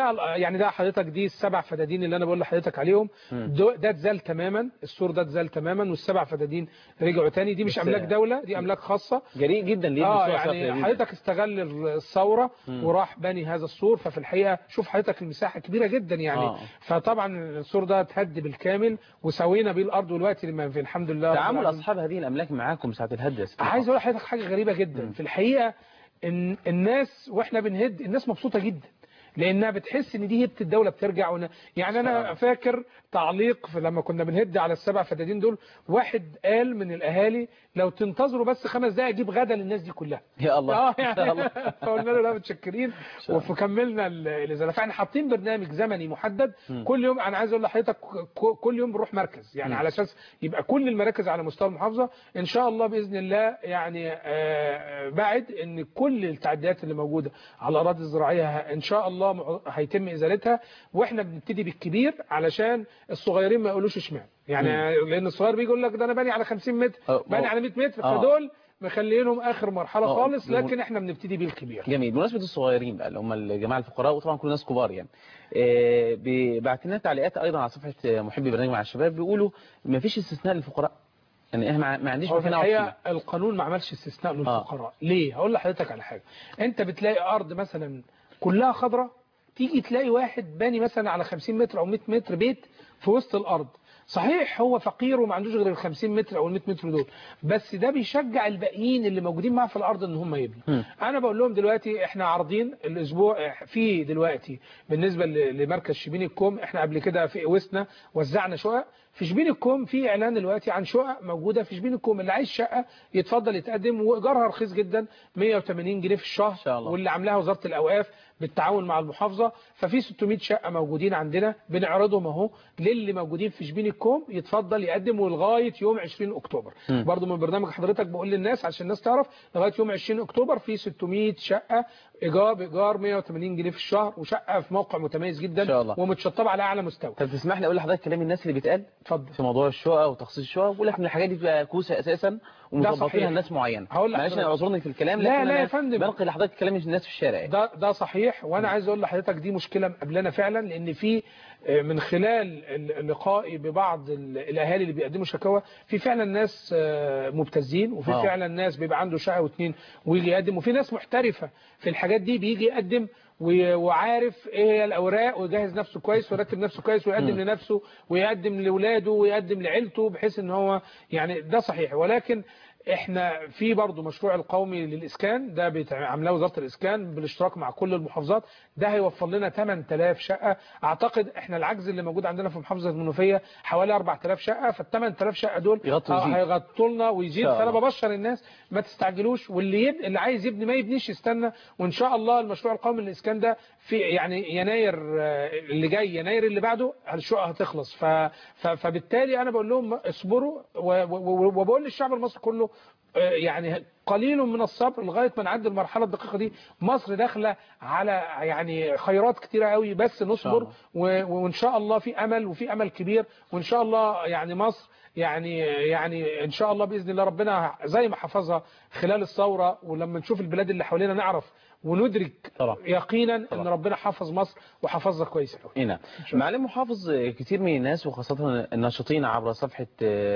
C: بقى يعني ده حضرتك دي السبع فدادين اللي انا بقول لحضرتك عليهم دو- ده اتزال تماما السور ده اتزال تماما والسبع فدادين رجعوا تاني دي مش
B: بس-
C: املاك دوله دي املاك خاصه
B: جريء جدا ليه
C: اه
B: بسرعة سريعة
C: يعني
B: جداً.
C: حضرتك استغل الثوره
B: مم.
C: وراح بني هذا السور ففي الحقيقه شوف حضرتك المساحه كبيره جدا يعني
B: آه.
C: فطبعا السور ده اتهد بالكامل وسوينا بيه الارض دلوقتي لما في الحمد لله رب
B: تعامل
C: العالمين.
B: اصحاب هذه الاملاك معاكم ساعه الهد يا سيدي
C: عايز اقول لحضرتك حاجه غريبه جدا في الحقيقه ان الناس واحنا بنهد الناس مبسوطه جدا لانها بتحس ان دي هبه الدوله بترجع ون... يعني انا فاكر تعليق في لما كنا بنهد على السبع فدادين دول واحد قال من الاهالي لو تنتظروا بس خمس دقائق اجيب غدا للناس دي كلها
B: يا الله
C: اه
B: إن شاء
C: يعني
B: الله.
C: فقلنا له لا متشكرين
B: شاء الله.
C: وكملنا ال- الازاله فاحنا حاطين برنامج زمني محدد
B: مم.
C: كل يوم انا عايز اقول لحضرتك ك- كل يوم بنروح مركز يعني
B: مم.
C: على اساس يبقى كل المراكز على مستوى المحافظه ان شاء الله باذن الله يعني آه، بعد ان كل التعديات اللي موجوده على الاراضي الزراعيه ه- ان شاء الله مع- هيتم ازالتها واحنا بنبتدي بالكبير علشان الصغيرين ما يقولوش اشمعنى يعني لان الصغير بيجي يقول لك ده انا باني على 50 متر
B: أه،
C: باني
B: أه.
C: على 100 متر
B: آه.
C: فدول مخلينهم اخر مرحله
B: أه،
C: خالص
B: بمن-
C: لكن احنا بنبتدي بالكبير
B: جميل بمناسبه الصغيرين بقى اللي هم الجماعه الفقراء وطبعا كل الناس كبار يعني آه، ب- بعت لنا تعليقات ايضا على صفحه محبي برنامج مع الشباب بيقولوا ما فيش استثناء للفقراء يعني احنا ما- ما عنديش
C: هو في
B: مكان اقعد فيه
C: الحقيقه القانون ما عملش استثناء للفقراء ليه هقول لحضرتك على حاجه انت بتلاقي ارض مثلا كلها خضراء تيجي تلاقي واحد باني مثلا على 50 متر او 100 متر بيت في وسط الارض صحيح هو فقير وما عندوش غير ال 50 متر او ال 100 متر دول بس ده بيشجع الباقيين اللي موجودين معاه في الارض ان هم يبنوا
B: مم.
C: انا بقول لهم دلوقتي احنا عارضين الاسبوع في دلوقتي بالنسبه ل- لمركز شبين الكوم احنا قبل كده في وسنا وزعنا شقق في شبين الكوم في اعلان دلوقتي عن شقق موجوده في شبين الكوم اللي عايز شقه يتفضل يتقدم وايجارها رخيص جدا 180 جنيه في الشهر
B: إن شاء الله.
C: واللي عاملاها وزاره الاوقاف بالتعاون مع المحافظه ففي 600 شقه موجودين عندنا بنعرضهم اهو للي موجودين في شبين الكوم يتفضل يقدم ولغايه يوم 20 اكتوبر
B: مم.
C: برضو من برنامج حضرتك بقول للناس عشان الناس تعرف لغايه يوم 20 اكتوبر في 600 شقه ايجار بايجار 180 جنيه في الشهر وشقه في موقع متميز جدا
B: إن شاء الله.
C: ومتشطبه على اعلى مستوى
B: طب تسمح لي اقول لحضرتك كلام الناس اللي بيتقال
C: اتفضل
B: في موضوع الشقق وتخصيص الشقق بيقول لك ان الحاجات دي بتبقى كوسه اساسا ومظبطينها
C: صحيح.
B: لناس معينه
C: هقول
B: معلش
C: لحضرتك.
B: انا اعذرني في الكلام
C: لا،
B: لكن
C: لا يا
B: أنا
C: فندم.
B: بنقل لحضرتك كلام الناس في الشارع يعني.
C: ده ده صحيح وانا عايز اقول لحضرتك دي مشكله مقابلانا فعلا لان في آه، من خلال ال- لقائي ببعض ال- الاهالي اللي بيقدموا شكاوى في فعلا ناس آه، مبتزين وفي
B: آه.
C: فعلا ناس بيبقى عنده شقه واثنين ويجي يقدم وفي ناس محترفه في الحاجات دي بيجي يقدم و- وعارف ايه هي الاوراق ويجهز نفسه كويس ويرتب نفسه كويس ويقدم
B: مم.
C: لنفسه ويقدم لاولاده ويقدم لعيلته بحيث ان هو يعني ده صحيح ولكن احنا في برضه مشروع القومي للاسكان ده بيتع- عاملاه وزاره الاسكان بالاشتراك مع كل المحافظات ده هيوفر لنا 8000 شقه اعتقد احنا العجز اللي موجود عندنا في محافظه المنوفيه حوالي 4000 شقه فال 8000 شقه دول
B: يغطوا ويزيد.
C: هيغطوا لنا ويزيد
B: إن شاء
C: فانا
B: الله.
C: ببشر الناس ما تستعجلوش واللي يب... اللي عايز يبني ما يبنيش يستنى وان شاء الله المشروع القومي للاسكان ده في يعني يناير آه، اللي جاي يناير اللي بعده الشقه هتخلص ف... ف... فبالتالي انا بقول لهم اصبروا و... و... وبقول للشعب المصري كله آه، يعني قليل من الصبر لغايه ما نعدي المرحله الدقيقه دي مصر داخله على يعني خيرات كتيره قوي بس نصبر
B: الله.
C: و... وان شاء الله في امل وفي امل كبير وان شاء الله يعني مصر يعني يعني ان شاء الله باذن الله ربنا زي ما حفظها خلال الثوره ولما نشوف البلاد اللي حوالينا نعرف وندرك
B: طبعا.
C: يقينا ان
B: طبعا.
C: ربنا حفظ مصر وحفظها كويس قوي
B: اي نعم معالي محافظ آه، كتير من الناس وخاصة الناشطين عبر صفحة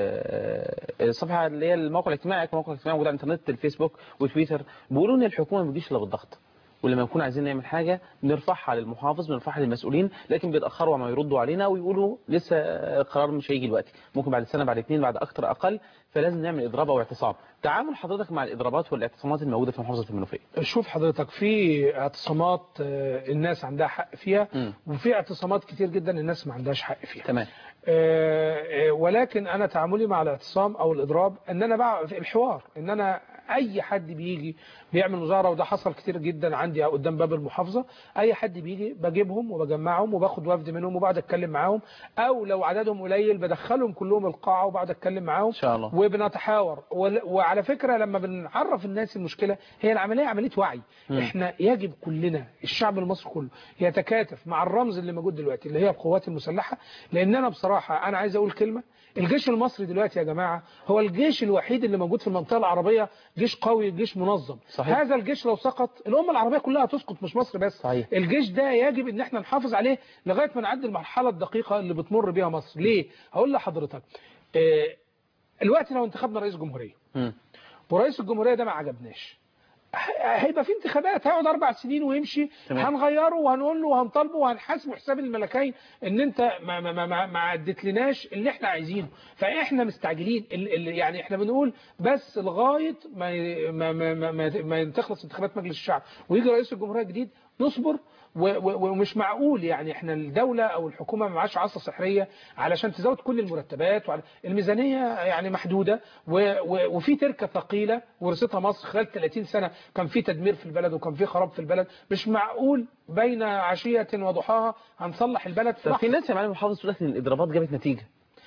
B: آه، آه، الصفحة اللي هي الموقع الاجتماعي الموقع الاجتماعي موجود على الانترنت الفيسبوك وتويتر بيقولوا ان الحكومة ما بتجيش الا بالضغط ولما نكون عايزين نعمل حاجة بنرفعها للمحافظ بنرفعها للمسؤولين لكن بيتأخروا ما يردوا علينا ويقولوا لسه القرار مش هيجي دلوقتي ممكن بعد سنة بعد اتنين بعد أكتر أقل فلازم نعمل إضراب أو اعتصام تعامل حضرتك مع الإضرابات والاعتصامات الموجودة في محافظة المنوفية
C: شوف حضرتك في اعتصامات آه، الناس عندها حق فيها
B: مم.
C: وفي اعتصامات كتير جدا الناس ما عندهاش حق فيها
B: تمام
C: آه، آه، ولكن انا تعاملي مع الاعتصام او الاضراب ان انا بقى في الحوار ان انا اي حد بيجي بيعمل مظاهره وده حصل كتير جدا عندي قدام باب المحافظه اي حد بيجي بجيبهم وبجمعهم وباخد وفد منهم وبقعد اتكلم معاهم او لو عددهم قليل بدخلهم كلهم القاعه وبقعد اتكلم معاهم
B: إن شاء الله
C: وبنتحاور ول- وعلى فكرة لما بنعرف الناس المشكلة هي العملية عملية وعي
B: مم.
C: احنا يجب كلنا الشعب المصري كله يتكاتف مع الرمز اللي موجود دلوقتي اللي هي القوات المسلحة لاننا بصراحة بصراحه انا عايز اقول كلمه الجيش المصري دلوقتي يا جماعه هو الجيش الوحيد اللي موجود في المنطقه العربيه جيش قوي جيش منظم
B: صحيح.
C: هذا الجيش لو سقط الامه العربيه كلها هتسقط مش مصر بس
B: صحيح.
C: الجيش ده يجب ان احنا نحافظ عليه لغايه ما نعدي المرحله الدقيقه اللي بتمر بيها مصر ليه هقول لحضرتك آه، الوقت لو انتخبنا رئيس جمهوريه
B: مم.
C: ورئيس الجمهوريه ده ما عجبناش ه- هيبقى في انتخابات هيقعد اربع سنين ويمشي
B: تمام.
C: هنغيره وهنقول له وهنطالبه وهنحاسبه حساب الملكين ان انت ما ما ما ما, ما عدتلناش اللي احنا عايزينه فاحنا مستعجلين ال ال يعني احنا بنقول بس لغايه ما ي- ما ما ما, ما, ما تخلص انتخابات مجلس الشعب ويجي رئيس الجمهوريه الجديد نصبر و- و- ومش معقول يعني احنا الدولة او الحكومة ما معاش عصا سحرية علشان تزود كل المرتبات وعلى الميزانية يعني محدودة و- و- وفي تركة ثقيلة ورثتها مصر خلال 30 سنة كان في تدمير في البلد وكان في خراب في البلد مش معقول بين عشية وضحاها هنصلح البلد في
B: طب في
C: لحظة.
B: ناس يا معلم محافظ تقول لك ان الاضرابات جابت نتيجه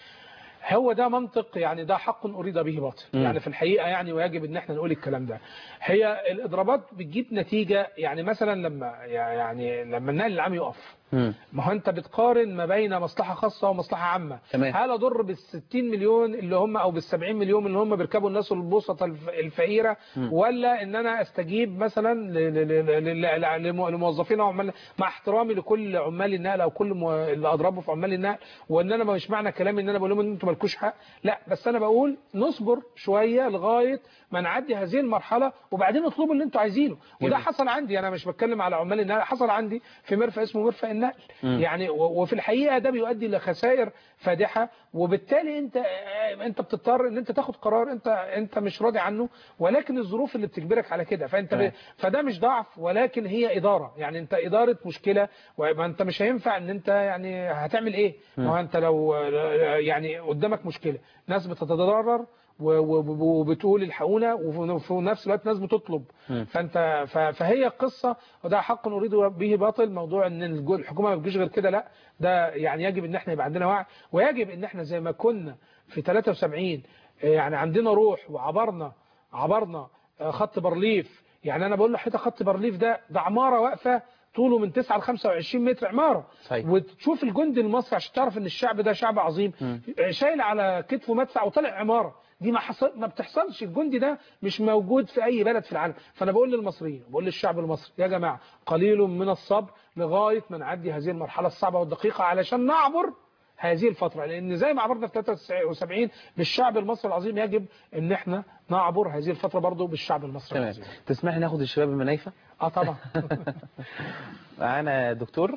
C: هو ده منطق يعني ده حق أريد به باطل
B: مم.
C: يعني في الحقيقة يعني ويجب ان احنا نقول الكلام ده هي الإضرابات بتجيب نتيجة يعني مثلا لما يعني لما النقل العام يقف
B: مم.
C: ما هو انت بتقارن ما بين مصلحة خاصة ومصلحة عامة
B: تمام.
C: هل اضر بال 60 مليون اللي هم او بال 70 مليون اللي هم بيركبوا الناس البسطة الف- الفقيرة
B: مم.
C: ولا ان انا استجيب مثلا ل- ل- ل- ل- ل- لم- لموظفين وعمال مع احترامي لكل عمال النقل او كل مو- اللي اضربه في عمال النقل وان انا مش معنى كلامي ان انا بقول لهم ان انتوا مالكوش حق لا بس انا بقول نصبر شوية لغاية ما نعدي هذه المرحلة وبعدين اطلبوا اللي انتوا عايزينه وده
B: جميل.
C: حصل عندي انا مش بتكلم على عمال النقل حصل عندي في مرفأ اسمه مرفأ النقل
B: مم.
C: يعني و- وفي الحقيقه ده بيؤدي لخسائر فادحه وبالتالي انت انت بتضطر ان انت تاخد قرار انت انت مش راضي عنه ولكن الظروف اللي بتجبرك على كده فانت
B: تمام.
C: ب... فده مش ضعف ولكن هي اداره يعني انت اداره مشكله وما انت مش هينفع ان انت يعني هتعمل ايه ما هو انت لو يعني قدامك مشكله ناس بتتضرر و- و- وبتقول الحقونا وفي نفس الوقت ناس بتطلب
B: مم.
C: فانت ف- فهي قصه وده حق نريد به باطل موضوع ان الجو- الحكومه ما بتجيش غير كده لا ده يعني يجب ان احنا يبقى عندنا وعي ويجب ان احنا زي ما كنا في 73 يعني عندنا روح وعبرنا عبرنا آه، خط بارليف يعني انا بقول لحضرتك خط بارليف ده ده عماره واقفه طوله من 9 ل 25 متر عماره
B: صحيح.
C: وتشوف الجندي المصري عشان تعرف ان الشعب ده شعب عظيم
B: مم.
C: شايل على كتفه مدفع وطالع عماره دي ما حصل ما بتحصلش الجندي ده مش موجود في اي بلد في العالم فانا بقول للمصريين بقول للشعب المصري يا جماعه قليل من الصبر لغايه ما نعدي هذه المرحله الصعبه والدقيقه علشان نعبر هذه الفترة لأن زي ما عبرنا في 73 بالشعب المصري العظيم يجب أن احنا نعبر هذه الفترة برضو بالشعب المصري
B: تمام
C: العظيم
B: تسمح لي ناخد الشباب المنايفه
C: اه طبعا
B: معانا دكتور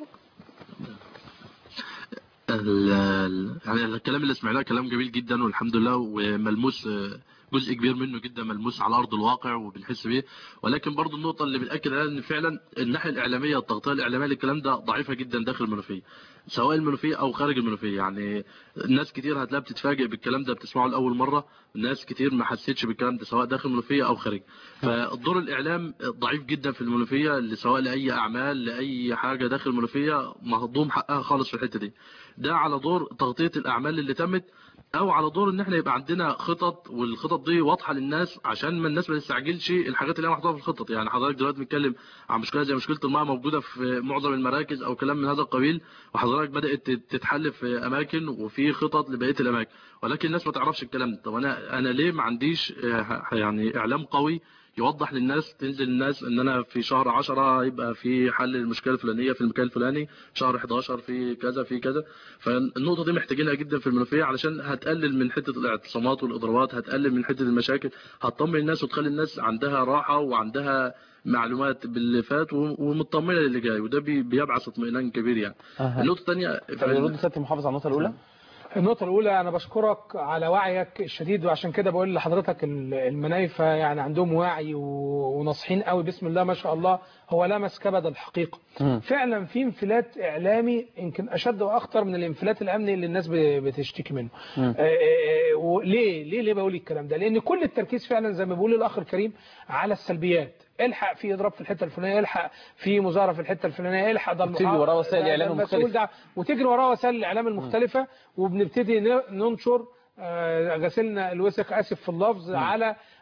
G: ال- ال- يعني الكلام اللي سمعناه كلام جميل جدا والحمد لله وملموس آه، جزء كبير منه جدا ملموس على ارض الواقع وبنحس بيه ولكن برضو النقطه اللي بناكد عليها ان فعلا الناحيه الاعلاميه التغطيه الاعلاميه للكلام ده ضعيفه جدا داخل المنوفيه سواء المنوفيه او خارج المنوفيه يعني ناس كتير هتلاقي بتتفاجئ بالكلام ده بتسمعه لاول مره ناس كتير ما حسيتش بالكلام ده سواء داخل المنوفيه او خارج فالدور الاعلام ضعيف جدا في المنوفيه اللي سواء لاي اعمال لاي حاجه داخل المنوفيه مهضوم حقها خالص في الحته دي ده على دور تغطيه الاعمال اللي تمت او على دور ان احنا يبقى عندنا خطط والخطط دي واضحه للناس عشان ما الناس ما تستعجلش الحاجات اللي هي محطوطه في الخطط يعني حضرتك دلوقتي بنتكلم عن مشكله زي مشكله الماء موجوده في معظم المراكز او كلام من هذا القبيل وحضرتك بدات تتحل في اماكن وفي خطط لبقيه الاماكن ولكن الناس ما تعرفش الكلام ده طب انا انا ليه ما عنديش آه، يعني اعلام قوي يوضح للناس تنزل الناس ان انا في شهر 10 يبقى في حل المشكله الفلانيه في المكان الفلاني شهر 11 في كذا في كذا فالنقطه دي محتاجينها جدا في المنوفيه علشان هتقلل من حته الاعتصامات والاضرابات هتقلل من حته المشاكل هتطمن الناس وتخلي الناس عندها راحه وعندها معلومات باللي فات و- ومطمنه للي جاي وده بي- بيبعث اطمئنان كبير يعني
B: أها.
G: النقطه الثانيه
B: طب يرد سياده المحافظ على النقطه الاولى
C: النقطة الأولى أنا بشكرك على وعيك الشديد وعشان كده بقول لحضرتك ال- المنايفة يعني عندهم وعي و- وناصحين قوي بسم الله ما شاء الله هو لمس كبد الحقيقة
B: مم.
C: فعلا في انفلات إعلامي يمكن أشد وأخطر من الانفلات الأمني اللي الناس ب- بتشتكي منه
B: مم.
C: آه، آه، وليه ليه ليه بقول الكلام ده لأن كل التركيز فعلا زي ما بيقول الأخ الكريم على السلبيات الحق في اضراب في الحته الفلانيه الحق في مظاهره في الحته الفلانيه الحق ده
B: وتجري
C: المحا-
B: وراه وسائل
C: ده- ده
B: الإعلام
C: المسؤول
B: المختلفة.
C: ده وتجري وراه وسائل الاعلام المختلفه وبنبتدي ن- ننشر آه، غسلنا الوسخ اسف في اللفظ على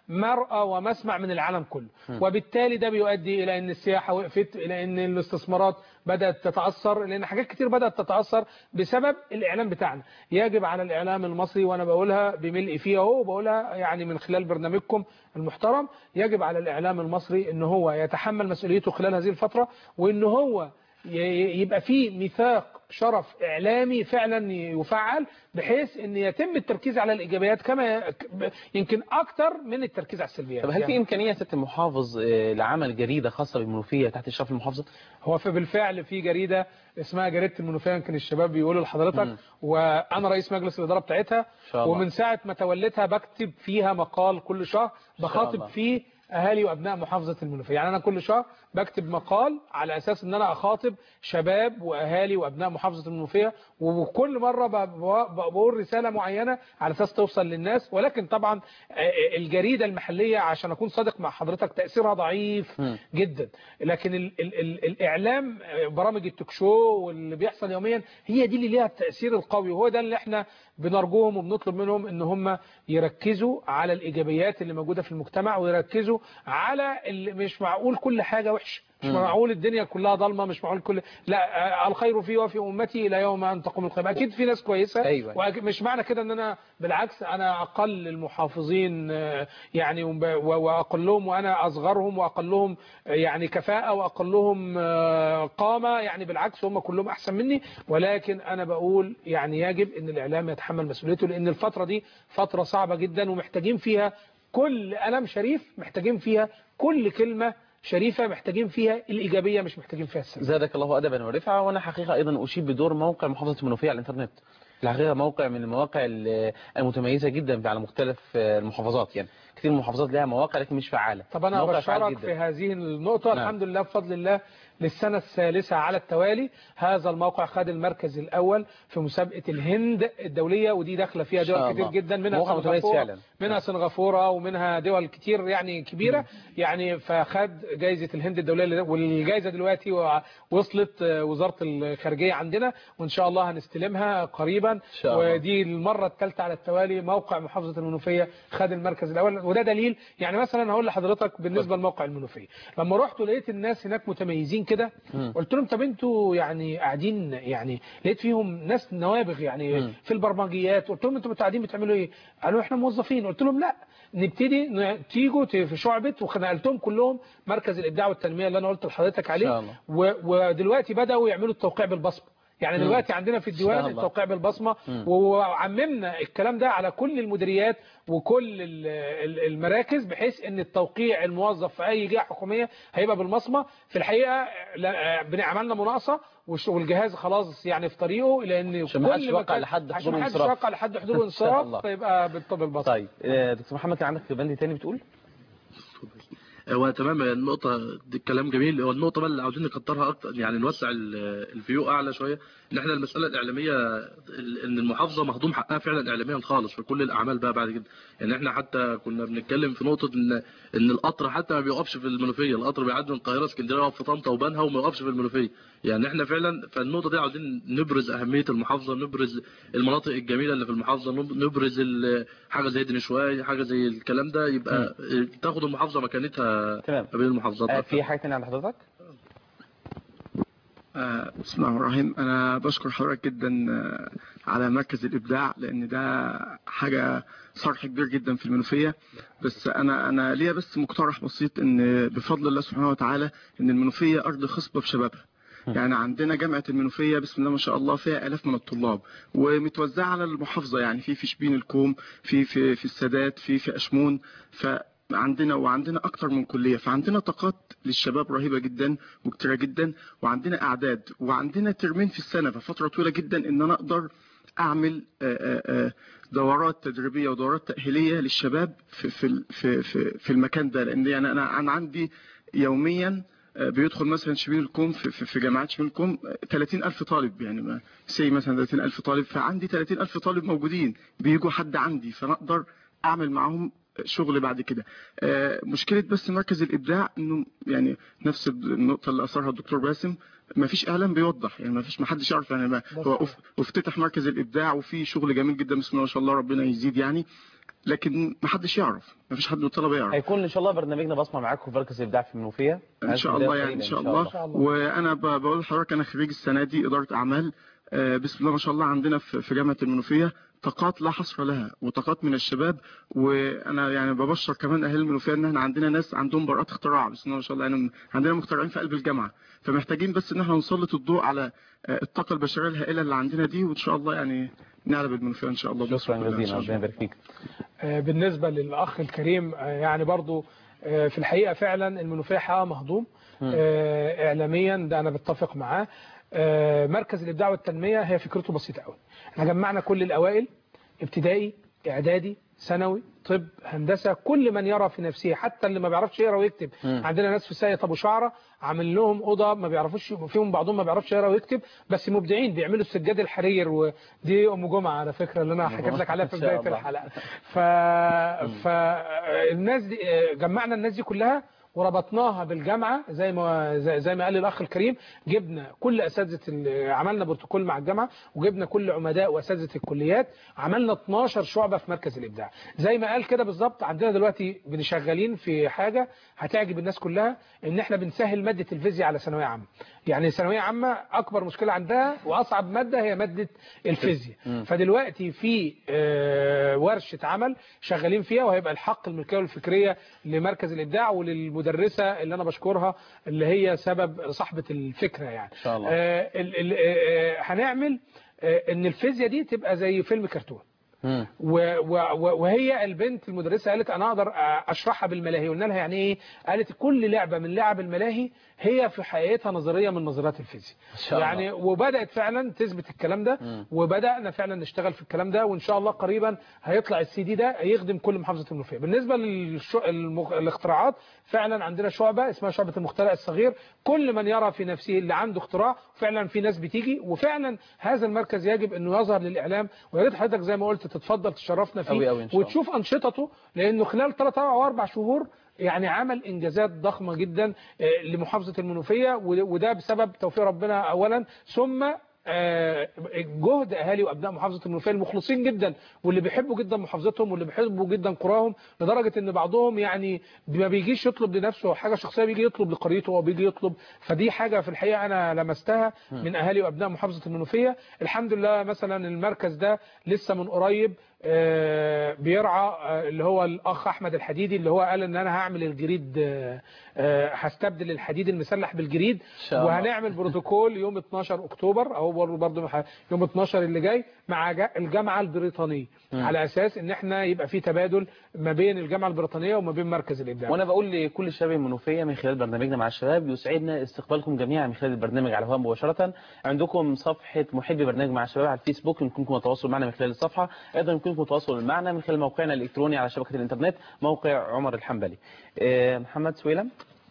C: مرأى ومسمع من العالم كله وبالتالي ده بيؤدي الى ان السياحه وقفت الى ان الاستثمارات بدات تتاثر لان حاجات كتير بدات تتاثر بسبب الاعلام بتاعنا يجب على الاعلام المصري وانا بقولها بملء فيه اهو وبقولها يعني من خلال برنامجكم المحترم يجب على الاعلام المصري ان هو يتحمل مسؤوليته خلال هذه الفتره وان هو ي- يبقى فيه ميثاق شرف اعلامي فعلا يفعل بحيث ان يتم التركيز على الايجابيات كما ي- يمكن اكتر من التركيز على السلبيات
B: طب هل في
C: يعني
B: امكانيه يا سياده المحافظ آه، لعمل جريده خاصه بالمنوفيه تحت اشراف المحافظه؟
C: هو في بالفعل في جريده اسمها جريده المنوفيه يمكن الشباب بيقولوا لحضرتك
B: مم.
C: وانا رئيس مجلس الاداره بتاعتها
B: شاء الله.
C: ومن ساعه ما توليتها بكتب فيها مقال كل شهر بخاطب
B: الله.
C: فيه اهالي وابناء محافظه المنوفيه يعني انا كل شهر بكتب مقال على اساس ان انا اخاطب شباب واهالي وابناء محافظه المنوفيه وكل مره ب- ب- بقول رساله معينه على اساس توصل للناس ولكن طبعا آه، الجريده المحليه عشان اكون صادق مع حضرتك تاثيرها ضعيف
B: مم.
C: جدا لكن ال ال ال الاعلام آه، برامج التوك شو واللي بيحصل يوميا هي دي اللي ليها التاثير القوي وهو ده اللي احنا بنرجوهم وبنطلب منهم ان هم يركزوا على الايجابيات اللي موجوده في المجتمع ويركزوا على اللي مش معقول كل حاجه وحشه مش
B: مم.
C: معقول الدنيا كلها ضلمه مش معقول كل لا آه، الخير في وفي امتي الى يوم ان تقوم القيامه اكيد في ناس كويسه
B: أيوة.
C: ومش معنى كده ان انا بالعكس انا اقل المحافظين آه، يعني وب- و- واقلهم وانا اصغرهم واقلهم آه، يعني كفاءه واقلهم آه، قامه يعني بالعكس هم كلهم احسن مني ولكن انا بقول يعني يجب ان الاعلام يتحمل مسؤوليته لان الفتره دي فتره صعبه جدا ومحتاجين فيها كل قلم شريف محتاجين فيها كل كلمه شريفه محتاجين فيها الايجابيه مش محتاجين فيها السلبيه
B: زادك الله ادبا ورفعه وانا حقيقه ايضا اشيد بدور موقع محافظه المنوفيه على الانترنت الحقيقه موقع من المواقع ال- المتميزه جدا على مختلف المحافظات يعني كثير من المحافظات لها مواقع لكن مش فعاله
C: طب انا
B: موقع فعال
C: ابشرك
B: جدا.
C: في هذه النقطه
B: نعم.
C: الحمد لله بفضل الله للسنه الثالثه على التوالي هذا الموقع خد المركز الاول في مسابقه الهند الدوليه ودي داخله فيها
B: إن شاء
C: دول كتير
B: الله.
C: جدا منها
B: موقع متميز
C: سنغافوره
B: فعلا.
C: منها سنغافوره ومنها دول كتير يعني كبيره يعني فخد جائزه الهند الدوليه والجائزه دلوقتي و- وصلت وزاره الخارجيه عندنا وان شاء الله هنستلمها قريبا
B: شاء الله.
C: ودي المره الثالثه على التوالي موقع محافظه المنوفيه خد المركز الاول وده دليل يعني مثلا هقول لحضرتك بالنسبه لموقع المنوفيه لما رحت ولقيت الناس هناك متميزين كده
B: مم.
C: قلت لهم طب انتوا يعني قاعدين يعني لقيت فيهم ناس نوابغ يعني
B: مم.
C: في البرمجيات قلت لهم انتوا قاعدين بتعملوا ايه قالوا احنا موظفين قلت لهم لا نبتدي ن- تيجوا ت- في شعبة ونقلتهم كلهم مركز الابداع والتنميه اللي انا قلت لحضرتك
B: إن شاء
C: عليه
B: الله.
C: و- ودلوقتي بداوا يعملوا التوقيع بالبصمه يعني
B: مم.
C: دلوقتي عندنا في
B: إن
C: الديوان
B: شاء الله.
C: التوقيع بالبصمه
B: مم.
C: وعممنا الكلام ده على كل المديريات وكل ال- ال- المراكز بحيث ان التوقيع الموظف في اي جهه حكوميه هيبقى بالبصمه في الحقيقه لا- بن- عملنا مناقصه والش- والجهاز خلاص يعني في طريقه لان
B: عشان ما حدش
C: كل
B: يوقع
C: مكان-
B: لحد
C: عشان
B: حضور
C: ما حدش
B: وانصراف.
C: يوقع لحد حضور
B: إن شاء
C: وانصراف
B: الله.
C: فيبقى بالطب بالبصمه
B: طيب آه، دكتور محمد كان عندك بند تاني بتقول
G: هو تمام النقطة دي كلام جميل هو النقطة بقى اللي عاوزين نكترها أكتر يعني نوسع ال- الفيو أعلى شوية إن إحنا المسألة الإعلامية ال- إن المحافظة مهضوم حقها فعلا إعلاميا خالص في كل الأعمال بقى بعد كده يعني إحنا حتى كنا بنتكلم في نقطة إن إن القطر حتى ما بيوقفش في المنوفية القطر بيعدي من القاهرة اسكندرية يقف في طنطا وبنها وما يوقفش في المنوفية يعني إحنا فعلا فالنقطة دي عاوزين نبرز أهمية المحافظة نبرز المناطق الجميلة اللي في المحافظة نب- نبرز ال- حاجة زي دنشواي حاجة زي الكلام ده يبقى تاخد المحافظة مكانتها
B: تمام
G: ما بين المحافظات
B: آه،
G: أكتر.
B: في حاجه تانية عند حضرتك
E: آه، بسم الله الرحمن الرحيم انا بشكر حضرتك جدا آه، على مركز الابداع لان ده حاجه صرح كبير جدا في المنوفيه بس انا انا ليا بس مقترح بسيط ان بفضل الله سبحانه وتعالى ان المنوفيه ارض خصبه بشبابها يعني عندنا جامعة المنوفية بسم الله ما شاء الله فيها آلاف من الطلاب ومتوزعة على المحافظة يعني في في شبين الكوم في في في السادات في في أشمون فعندنا وعندنا أكتر من كلية فعندنا طاقات للشباب رهيبة جدا وكتيرة جدا وعندنا أعداد وعندنا ترمين في السنة ففترة طويلة جدا إن أنا أقدر أعمل آه، آه، آه، دورات تدريبية ودورات تأهيلية للشباب في في في في, في المكان ده لأن يعني أنا أنا عندي يوميا آه، بيدخل مثلا شبين الكوم في, في, في جامعات شبين الكوم آه، 30 ألف طالب يعني ما سي مثلا 30 ألف طالب فعندي 30 ألف طالب موجودين بيجوا حد عندي فأنا أقدر أعمل معاهم شغل بعد كده آه، مشكله بس مركز الابداع انه يعني نفس النقطه اللي اثرها الدكتور باسم ما فيش اعلام بيوضح يعني ما فيش ما حدش يعرف يعني ما هو اف- افتتح مركز الابداع وفي شغل جميل جدا بسم الله ما شاء الله ربنا يزيد يعني لكن ما حدش يعرف ما فيش حد من الطلبه يعرف
B: هيكون ان شاء الله برنامجنا بصمه معاكم في مركز الابداع في المنوفيه
E: ان شاء الله يعني ان شاء الله وانا ب- بقول لحضرتك انا خريج السنه دي اداره اعمال آه، بسم الله ما شاء الله عندنا في في جامعه المنوفيه طاقات لا حصر لها وطاقات من الشباب وانا يعني ببشر كمان اهل المنوفيه ان احنا عندنا ناس عندهم براءات اختراع بسم الله ما شاء الله يعني عندنا مخترعين في قلب الجامعه فمحتاجين بس ان احنا نسلط الضوء على آه، الطاقه البشريه الهائله اللي عندنا دي وان شاء الله يعني نعلى بالمنوفيه ان شاء الله
B: شكرا جزيلا ربنا يبارك فيك
C: آه، بالنسبة للأخ الكريم آه، يعني برضو آه، في الحقيقة فعلا المنوفية حقها مهضوم آه، إعلاميا ده أنا بتفق معاه آه، مركز الإبداع والتنمية هي فكرته بسيطة قوي احنا جمعنا كل الأوائل ابتدائي إعدادي ثانوي طب هندسة كل من يرى في نفسه حتى اللي ما بيعرفش يقرا ويكتب
B: مم.
C: عندنا ناس في ساقية ابو شعرة عامل لهم اوضه ما بيعرفوش فيهم بعضهم ما بيعرفش يقرا ويكتب بس مبدعين بيعملوا السجاد الحرير ودي ام جمعه على فكره اللي انا حكيت لك عليها في
B: إن شاء
C: بدايه
B: الله.
C: الحلقه ف فالناس دي جمعنا الناس دي كلها وربطناها بالجامعه زي ما زي زي ما قال الاخ الكريم جبنا كل اساتذه ال- عملنا بروتوكول مع الجامعه وجبنا كل عمداء واساتذه الكليات عملنا 12 شعبه في مركز الابداع زي ما قال كده بالظبط عندنا دلوقتي بنشغلين في حاجه هتعجب الناس كلها ان احنا بنسهل ماده الفيزياء على ثانويه عامه يعني ثانويه عامه اكبر مشكله عندها واصعب ماده هي ماده الفيزياء
B: مم.
C: فدلوقتي في آه، ورشه عمل شغالين فيها وهيبقى الحق الملكيه والفكريه لمركز الابداع وللمدرسه اللي انا بشكرها اللي هي سبب صاحبه الفكره يعني
B: ان شاء الله
C: آه، ال- ال- آه، هنعمل آه، ان الفيزياء دي تبقى زي فيلم كرتون
B: مم.
C: و- و- و- وهي البنت المدرسه قالت انا اقدر اشرحها بالملاهي قلنا لها يعني ايه قالت كل لعبه من لعب الملاهي هي في حقيقتها نظريه من نظريات الفيزياء
B: شاء الله.
C: يعني وبدات فعلا تثبت الكلام ده
B: مم.
C: وبدانا فعلا نشتغل في الكلام ده وان شاء الله قريبا هيطلع السي دي ده يخدم كل محافظه المنوفيه بالنسبه للاختراعات فعلا عندنا شعبه اسمها شعبه المخترع الصغير كل من يرى في نفسه اللي عنده اختراع فعلا في ناس بتيجي وفعلا هذا المركز يجب انه يظهر للاعلام ويا ريت حضرتك زي ما قلت تتفضل تشرفنا فيه
B: أوي أوي إن شاء الله.
C: وتشوف انشطته لانه خلال 3 او 4 شهور يعني عمل انجازات ضخمه جدا آه، لمحافظه المنوفيه وده وده بسبب توفيق ربنا اولا ثم آه، جهد اهالي وابناء محافظه المنوفيه المخلصين جدا واللي بيحبوا جدا محافظتهم واللي بيحبوا جدا قراهم لدرجه ان بعضهم يعني ما بيجيش يطلب لنفسه حاجه شخصيه بيجي يطلب لقريته او بيجي يطلب فدي حاجه في الحقيقه انا لمستها من اهالي وابناء محافظه المنوفيه الحمد لله مثلا المركز ده لسه من قريب آه، بيرعى آه، اللي هو الاخ احمد الحديدي اللي هو قال ان انا هعمل الجريد آه، آه، هستبدل الحديد المسلح بالجريد
B: شاء الله.
C: وهنعمل بروتوكول يوم 12 اكتوبر او برضه يوم 12 اللي جاي مع جا- الجامعه البريطانيه
B: مم.
C: على اساس ان احنا يبقى في تبادل ما بين الجامعه البريطانيه وما بين مركز الابداع
B: وانا بقول لكل الشباب المنوفيه من خلال برنامجنا مع الشباب يسعدنا استقبالكم جميعا من خلال البرنامج على الهواء مباشره عندكم صفحه محبي برنامج مع الشباب على الفيسبوك يمكنكم التواصل معنا من خلال الصفحه ايضا يمكنكم التواصل معنا من خلال موقعنا الالكتروني على شبكه الانترنت موقع عمر الحنبلي آه، محمد سويلم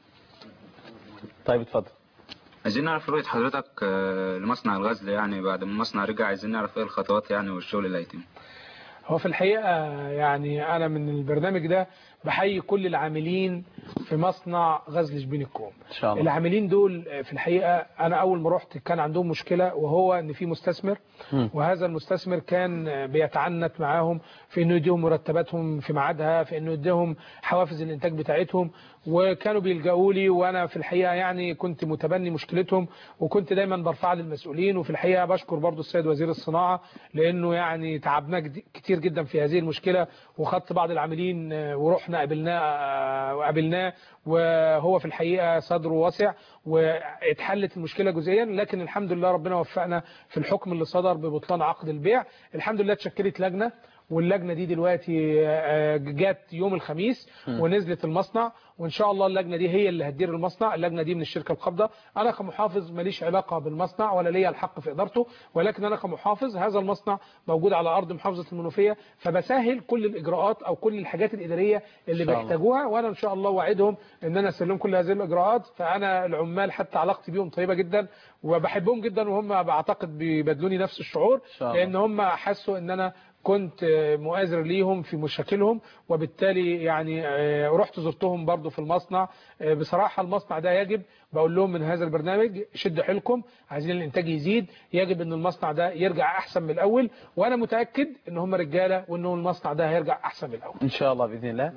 B: طيب اتفضل
F: عايزين نعرف رؤية حضرتك آه، لمصنع الغزل يعني بعد ما المصنع رجع عايزين نعرف ايه الخطوات يعني والشغل اللي هيتم
C: هو في الحقيقة يعني أنا من البرنامج ده بحيي كل العاملين في مصنع غزل شبين الكوم
B: ان شاء الله
C: العاملين دول في الحقيقة أنا أول ما رحت كان عندهم مشكلة وهو إن في مستثمر
B: مم.
C: وهذا المستثمر كان بيتعنت معاهم في انه يديهم مرتباتهم في ميعادها في انه يديهم حوافز الانتاج بتاعتهم وكانوا بيلجأوا لي وانا في الحقيقه يعني كنت متبني مشكلتهم وكنت دايما برفعها للمسؤولين وفي الحقيقه بشكر برضو السيد وزير الصناعه لانه يعني تعبنا جد- كتير جدا في هذه المشكله وخدت بعض العاملين آه، ورحنا قابلناه آه، وقابلناه وهو في الحقيقه صدره واسع واتحلت المشكله جزئيا لكن الحمد لله ربنا وفقنا في الحكم اللي صدر ببطلان عقد البيع الحمد لله اتشكلت لجنه واللجنه دي دلوقتي آه، جت يوم الخميس ونزلت المصنع وان شاء الله اللجنه دي هي اللي هتدير المصنع اللجنه دي من الشركه القابضه انا كمحافظ ماليش علاقه بالمصنع ولا ليا الحق في ادارته ولكن انا كمحافظ هذا المصنع موجود على ارض محافظه المنوفيه فبسهل كل الاجراءات او كل الحاجات الاداريه اللي
B: إن شاء الله.
C: بيحتاجوها وانا ان شاء الله وعدهم ان انا اسلم كل هذه الاجراءات فانا العمال حتى علاقتي بيهم طيبه جدا وبحبهم جدا وهم بعتقد بيبادلوني نفس الشعور
B: شاء الله.
C: لان هم حسوا ان انا كنت آه، مؤازر ليهم في مشاكلهم وبالتالي يعني آه، رحت زرتهم برضو في المصنع آه، بصراحة المصنع ده يجب بقول لهم من هذا البرنامج شدوا حيلكم عايزين الانتاج يزيد يجب ان المصنع ده يرجع احسن من الاول وانا متأكد ان هم رجالة وان المصنع ده هيرجع احسن من الاول
B: ان شاء الله باذن الله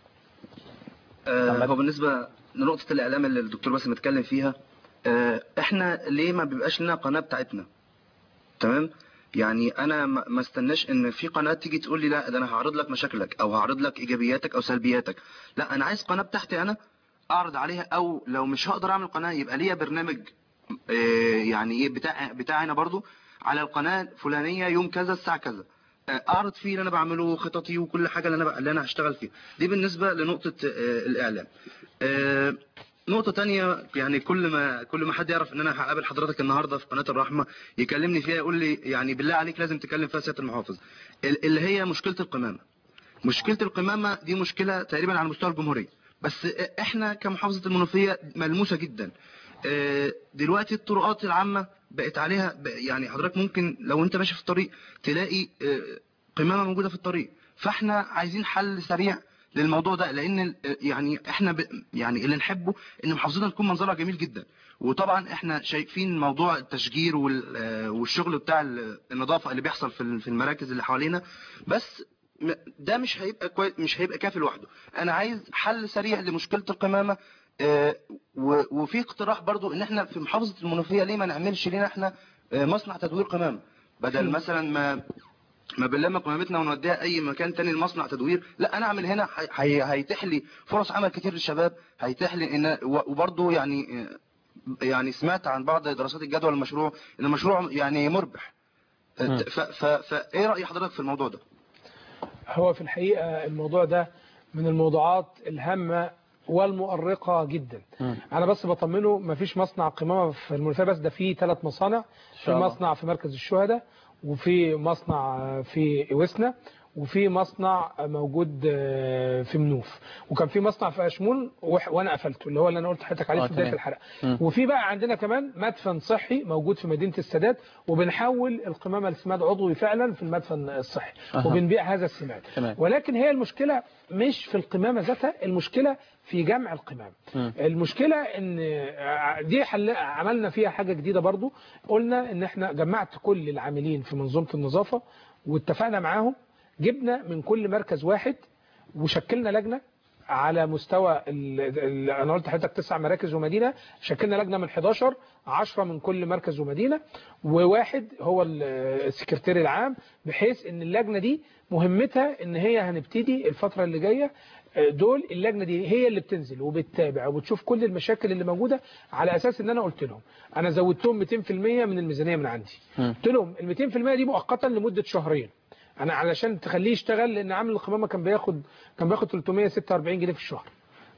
D: آه، هو بالنسبة لنقطة الإعلام اللي الدكتور باسم اتكلم فيها آه، احنا ليه ما بيبقاش لنا قناة بتاعتنا تمام يعني انا ما ما استناش ان في قناة تيجي تقول لي لا ده انا هعرض لك مشاكلك او هعرض لك ايجابياتك او سلبياتك لا انا عايز قناة بتاعتي انا اعرض عليها او لو مش هقدر اعمل قناة يبقى ليا برنامج آه، يعني ايه بتاع بتاعي انا برضو على القناة الفلانية يوم كذا الساعة كذا آه، اعرض فيه اللي انا بعمله خططي وكل حاجة اللي انا اللي انا هشتغل فيها دي بالنسبة لنقطة آه، الاعلام آه، نقطة تانية يعني كل ما كل ما حد يعرف ان انا هقابل حضرتك النهارده في قناة الرحمة يكلمني فيها يقول لي يعني بالله عليك لازم تكلم فيها سيادة المحافظ ال- اللي هي مشكلة القمامة مشكلة القمامة دي مشكلة تقريبا على مستوى الجمهورية بس احنا كمحافظة المنوفية ملموسة جدا آه، دلوقتي الطرقات العامة بقت عليها ب- يعني حضرتك ممكن لو انت ماشي في الطريق تلاقي آه، قمامة موجودة في الطريق فاحنا عايزين حل سريع للموضوع ده لان ال- يعني احنا ب يعني اللي نحبه ان محافظتنا تكون منظرها جميل جدا وطبعا احنا شايفين موضوع التشجير وال- آه، والشغل بتاع ال- النظافه اللي بيحصل في ال- في المراكز اللي حوالينا بس م- ده مش هيبقى كويس مش هيبقى كافي لوحده انا عايز حل سريع لمشكله القمامه آه، و- وفي اقتراح برضو ان احنا في محافظه المنوفيه ليه ما نعملش لينا احنا آه، مصنع تدوير قمامه بدل مثلا ما ما بنلم قمامتنا ونوديها اي مكان تاني لمصنع تدوير لا انا اعمل هنا هي- هي- هيتيح لي فرص عمل كتير للشباب هيتيح لي ان و- وبرضه يعني يعني سمعت عن بعض دراسات الجدوى للمشروع ان المشروع يعني مربح
C: مم.
D: ف- ف- فايه راي حضرتك في الموضوع ده
C: هو في الحقيقة الموضوع ده من الموضوعات الهامة والمؤرقة جدا انا بس بطمنه مفيش مصنع قمامة في المنوفية بس ده في ثلاث مصانع في
B: شاء الله.
C: مصنع في مركز الشهداء وفي مصنع في وسنة وفي مصنع موجود في منوف وكان في مصنع في اشمون وح- وانا قفلته اللي هو اللي انا قلت لحضرتك عليه
B: آه،
C: في بدايه
B: تمام.
C: الحلقه
B: مم.
C: وفي بقى عندنا كمان مدفن صحي موجود في مدينه السادات وبنحول القمامه لسماد عضوي فعلا في المدفن الصحي
B: أها.
C: وبنبيع هذا السماد
B: تمام.
C: ولكن هي المشكله مش في القمامه ذاتها المشكله في جمع القمامه
B: مم.
C: المشكلة ان دي حل... عملنا فيها حاجة جديدة برضو قلنا ان احنا جمعت كل العاملين في منظومة النظافة واتفقنا معاهم جبنا من كل مركز واحد وشكلنا لجنة على مستوى ال... ال... انا قلت لحضرتك تسع مراكز ومدينة شكلنا لجنة من 11 10 من كل مركز ومدينة وواحد هو ال- السكرتير العام بحيث ان اللجنة دي مهمتها ان هي هنبتدي الفترة اللي جاية دول اللجنة دي هي اللي بتنزل وبتتابع وبتشوف كل المشاكل اللي موجودة على أساس إن أنا قلت لهم أنا زودتهم 200% من الميزانية من عندي قلت لهم ال 200% دي مؤقتا لمدة شهرين أنا علشان تخليه يشتغل لأن عامل القمامة كان بياخد كان بياخد 346 جنيه في الشهر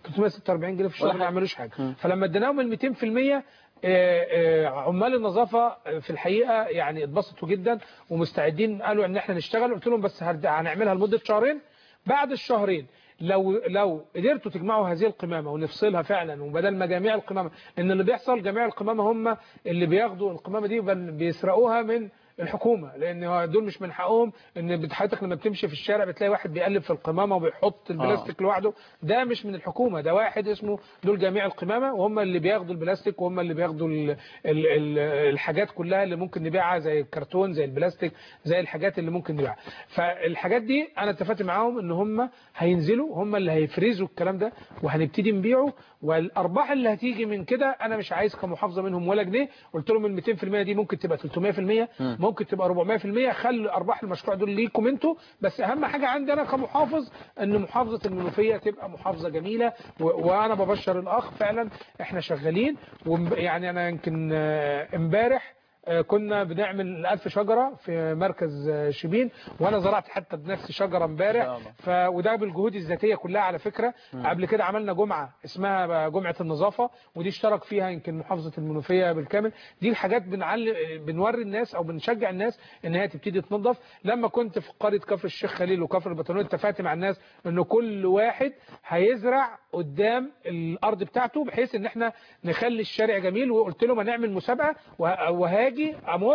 C: 346 جنيه في الشهر ما يعملوش حاجة فلما اديناهم ال 200% آه، آه، عمال النظافة آه، في الحقيقة يعني اتبسطوا جدا ومستعدين قالوا ان احنا نشتغل قلت لهم بس هرد- هنعملها لمدة شهرين بعد الشهرين لو لو قدرتوا تجمعوا هذه القمامة ونفصلها فعلا وبدل ما جميع القمامة ان اللي بيحصل جميع القمامة هم اللي بياخدوا القمامة دي بل بيسرقوها من الحكومة لان هو دول مش من حقهم ان حضرتك لما بتمشي في الشارع بتلاقي واحد بيقلب في القمامة وبيحط البلاستيك لوحده ده مش من الحكومة ده واحد اسمه دول جميع القمامة وهم اللي بياخدوا البلاستيك وهم اللي بياخدوا ال ال ال الحاجات كلها اللي ممكن نبيعها زي الكرتون زي البلاستيك زي الحاجات اللي ممكن نبيعها فالحاجات دي انا اتفقت معاهم ان هم هينزلوا هم اللي هيفرزوا الكلام ده وهنبتدي نبيعه والارباح اللي هتيجي من كده انا مش عايز كمحافظه منهم ولا جنيه قلت لهم ال 200% دي ممكن تبقى 300% ممكن تبقى 400% خلوا ارباح المشروع دول ليكم انتوا بس اهم حاجه عندي انا كمحافظ ان محافظه المنوفيه تبقى محافظه جميله و... وانا ببشر الاخ فعلا احنا شغالين وم... يعني انا يمكن آه، امبارح آه، كنا بنعمل ألف شجرة في مركز آه، شبين وأنا زرعت حتى بنفسي شجرة امبارح ف... وده بالجهود الذاتية كلها على فكرة قبل كده عملنا جمعة اسمها جمعة النظافة ودي اشترك فيها يمكن محافظة المنوفية بالكامل دي الحاجات بنعلم بنوري الناس أو بنشجع الناس إن هي تبتدي تنظف لما كنت في قرية كفر الشيخ خليل وكفر البطانية اتفقت مع الناس إن كل واحد هيزرع قدام الأرض بتاعته بحيث إن احنا نخلي الشارع جميل وقلت لهم هنعمل مسابقة وه- وهاجي امر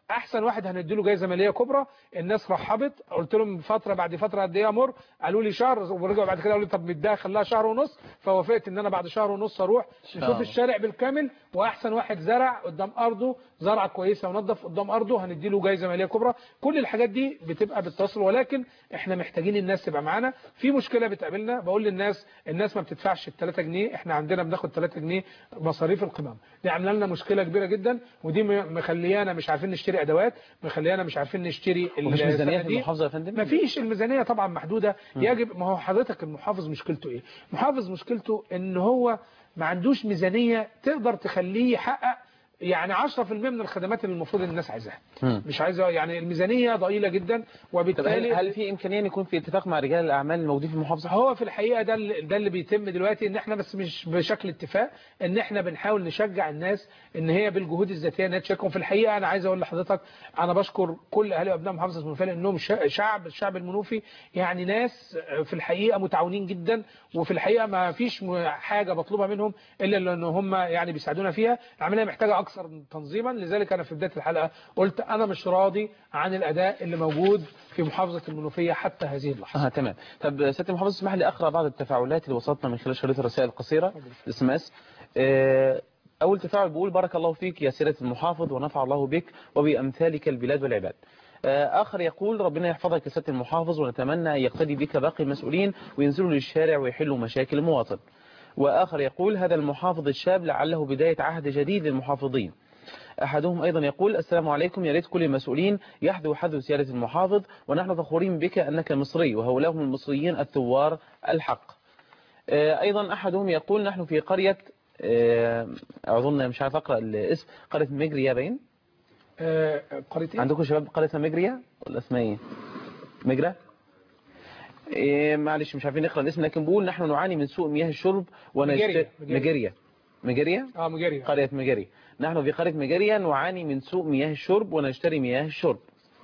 C: احسن واحد هنديله جايزه ماليه كبرى الناس رحبت قلت لهم فتره بعد فتره قد ايه امر قالوا لي شهر ورجعوا بعد كده قالوا لي طب مديها خلاها شهر ونص فوافقت ان انا بعد شهر ونص اروح
B: شاء
C: نشوف
B: الله.
C: الشارع بالكامل واحسن واحد زرع قدام ارضه زرعه كويسه ونظف قدام ارضه هنديله جايزه ماليه كبرى كل الحاجات دي بتبقى بالتواصل ولكن احنا محتاجين الناس تبقى معانا في مشكله بتقابلنا بقول للناس الناس ما بتدفعش ال 3 جنيه احنا عندنا بناخد 3 جنيه مصاريف القمامه دي عامله لنا مشكله كبيره جدا ودي م- مخليانا مش عارفين نشتري ادوات مخليانا مش عارفين نشتري
B: ومش ميزانيه في
C: الصناديق.
B: المحافظه يا فندم
C: ما فيش الميزانيه طبعا محدوده يجب ما هو حضرتك المحافظ مشكلته ايه المحافظ مشكلته ان هو ما عندوش ميزانيه تقدر تخليه يحقق يعني 10% من الخدمات اللي المفروض الناس عايزاها
B: مم.
C: مش عايزه يعني الميزانيه ضئيله جدا
B: طب هل,
C: وبالتالي
B: هل في امكانيه ان يكون في اتفاق مع رجال الاعمال الموجودين في المحافظه
C: هو في الحقيقه ده اللي ده اللي بيتم دلوقتي ان احنا بس مش بشكل اتفاق ان احنا بنحاول نشجع الناس ان هي بالجهود الذاتيه انها تشاركهم في الحقيقه انا عايز اقول لحضرتك انا بشكر كل اهالي وابناء محافظه المنوفيه لانهم شا- شعب الشعب المنوفي يعني ناس في الحقيقه متعاونين جدا وفي الحقيقه ما فيش م- حاجه بطلبها منهم الا لان هم يعني بيساعدونا فيها العمليه محتاجه اكثر من تنظيما لذلك انا في بدايه الحلقه قلت انا مش راضي عن الاداء اللي موجود في محافظه المنوفيه حتى هذه اللحظه
B: اه تمام طب سياده المحافظ اسمح لي اقرا بعض التفاعلات اللي وصلتنا من خلال شريط الرسائل القصيره اس ام اس اول تفاعل بيقول بارك الله فيك يا سياده المحافظ ونفع الله بك وبامثالك البلاد والعباد آه، آخر يقول ربنا يحفظك يا سياده المحافظ ونتمنى أن يقتدي بك باقي المسؤولين وينزلوا للشارع ويحلوا مشاكل المواطن وآخر يقول هذا المحافظ الشاب لعله بداية عهد جديد للمحافظين أحدهم أيضا يقول السلام عليكم يا ريت كل المسؤولين يحذو حذو سيادة المحافظ ونحن فخورين بك أنك مصري وهؤلاء هم المصريين الثوار الحق آه، أيضا أحدهم يقول نحن في قرية آه، أظن مش عارف أقرأ الاسم قرية مجريا باين
C: آه، قرية إيه؟
B: عندكم شباب قرية اسمها مجريا ولا اسمها ايه مجرى إيه معلش مش عارفين نقرا الاسم لكن بقول نحن نعاني من سوء مياه الشرب ونشت...
C: مجريا، مجريا.
B: مجريا مجريا
C: اه مجري
B: قرية مجريا نحن في قرية مجريا نعاني من سوء مياه الشرب ونشتري مياه الشرب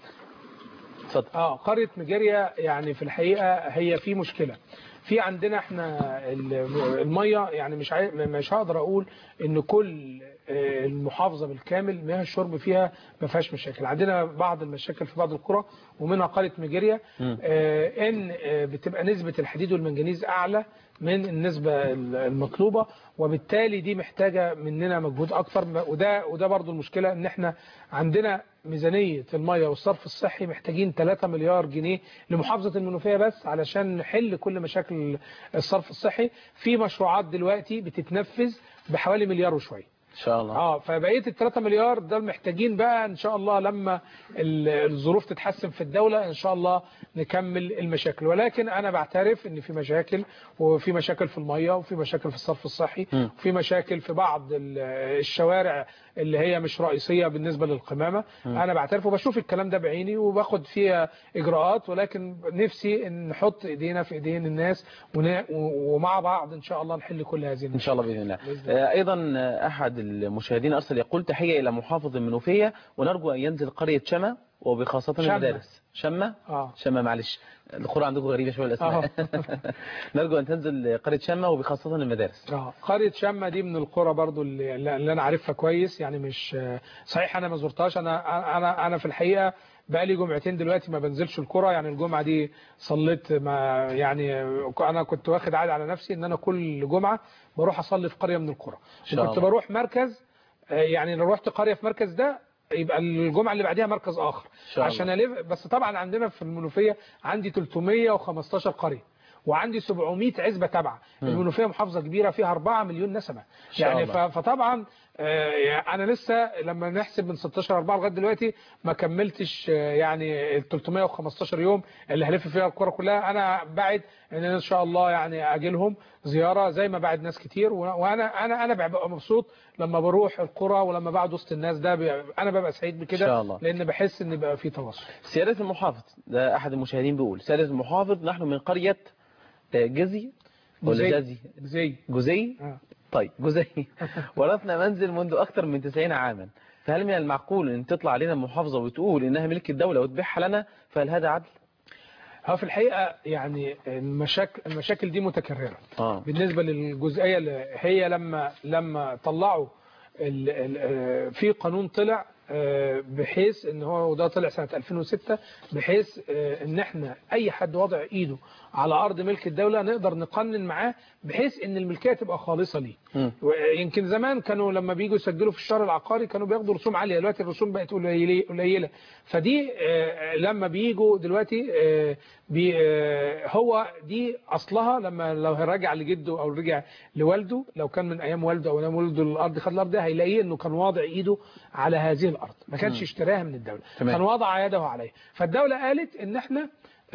B: اتفضل
C: اه قرية مجريا يعني في الحقيقة هي في مشكلة في عندنا احنا ال- المية يعني مش عاي... مش هقدر اقول ان كل آه، المحافظة بالكامل مياه الشرب فيها ما فيهاش مشاكل عندنا بعض المشاكل في بعض القرى ومنها قرية مجريا
B: مم.
C: آه، ان آه، بتبقى نسبة الحديد والمنجنيز اعلى من النسبة المطلوبة وبالتالي دي محتاجة مننا مجهود اكتر وده وده برضو المشكلة ان احنا عندنا ميزانية المية والصرف الصحي محتاجين 3 مليار جنيه لمحافظة المنوفية بس علشان نحل كل مشاكل الصرف الصحي في مشروعات دلوقتي بتتنفذ بحوالي مليار وشوية
B: ان شاء الله
C: اه فبقيه ال 3 مليار ده محتاجين بقى ان شاء الله لما ال- الظروف تتحسن في الدوله ان شاء الله نكمل المشاكل ولكن انا بعترف ان في مشاكل وفي مشاكل في الميه وفي مشاكل في الصرف الصحي
B: م.
C: وفي مشاكل في بعض ال- الشوارع اللي هي مش رئيسيه بالنسبه للقمامه انا بعترف وبشوف الكلام ده بعيني وباخد فيها اجراءات ولكن نفسي ان نحط ايدينا في ايدين الناس ون- ومع بعض ان شاء الله نحل كل هذه
B: ان شاء الله باذن الله
C: بإذن
B: آه، ايضا آه، احد المشاهدين ارسل يقول تحيه الى محافظ المنوفيه ونرجو ان ينزل قريه شمى وبخاصه
C: شمة.
B: المدارس شمى
C: اه
B: شمى معلش القرى عندكم غريبه شويه الاسماء نرجو ان تنزل قريه شمى وبخاصه المدارس
C: اه قرية شمة دي من القرى برضو اللي, اللي انا عارفها كويس يعني مش صحيح انا ما زرتهاش انا انا انا في الحقيقة بقالي جمعتين دلوقتي ما بنزلش القرى يعني الجمعة دي صليت ما يعني انا كنت واخد عادة على نفسي ان انا كل جمعة بروح اصلي في قرية من القرى
B: شاء
C: وكنت
B: الله.
C: بروح مركز آه، يعني لو رحت قرية في مركز ده يبقى الجمعة اللي بعديها مركز اخر
B: شاء
C: عشان الف بس طبعا عندنا في المنوفية عندي 315 قرية وعندي 700 عزبة تابعة المنوفية محافظة كبيرة فيها 4 مليون نسمة
B: شاء
C: يعني
B: الله.
C: ف- فطبعا آه، يعني انا لسه لما نحسب من 16 4 لغايه دلوقتي ما كملتش آه، يعني ال 315 يوم اللي هلف فيها القرى كلها انا بعد ان أنا ان شاء الله يعني اجي لهم زياره زي ما بعد ناس كتير و- وانا انا انا ببقى مبسوط لما بروح القرى ولما بعد وسط الناس ده بي- انا ببقى سعيد بكده
B: إن شاء الله.
C: لان بحس ان بقى في تواصل
B: سيادة المحافظ ده أحد المشاهدين بيقول سيادة المحافظ نحن من قرية آه، جزي ولا
C: جزي.
B: جزي
C: زي
B: جزي
C: آه.
B: طيب جزي ورثنا منزل منذ أكثر من 90 عاما فهل من المعقول أن تطلع علينا المحافظة وتقول إنها ملك الدولة وتبيعها لنا فهل هذا عدل؟
C: هو في الحقيقه يعني المشاكل المشاكل دي متكرره
B: آه.
C: بالنسبه للجزئيه اللي هي لما لما طلعوا ال ال في قانون طلع آه، بحيث ان هو وده طلع سنة 2006 بحيث آه، ان احنا اي حد وضع ايده على ارض ملك الدولة نقدر نقنن معاه بحيث ان الملكية تبقى خالصة ليه يمكن زمان كانوا لما بييجوا يسجلوا في الشهر العقاري كانوا بياخدوا رسوم عاليه دلوقتي الرسوم بقت قليله قليله فدي آه، لما بييجوا دلوقتي آه، بي آه، هو دي اصلها لما لو راجع لجده او رجع لوالده لو كان من ايام والده او ايام والده الارض خد الارض ده هيلاقيه انه كان واضع ايده على هذه الارض ما كانش
B: مم.
C: اشتراها من الدوله
B: تمام.
C: كان وضع يده عليها فالدوله قالت ان احنا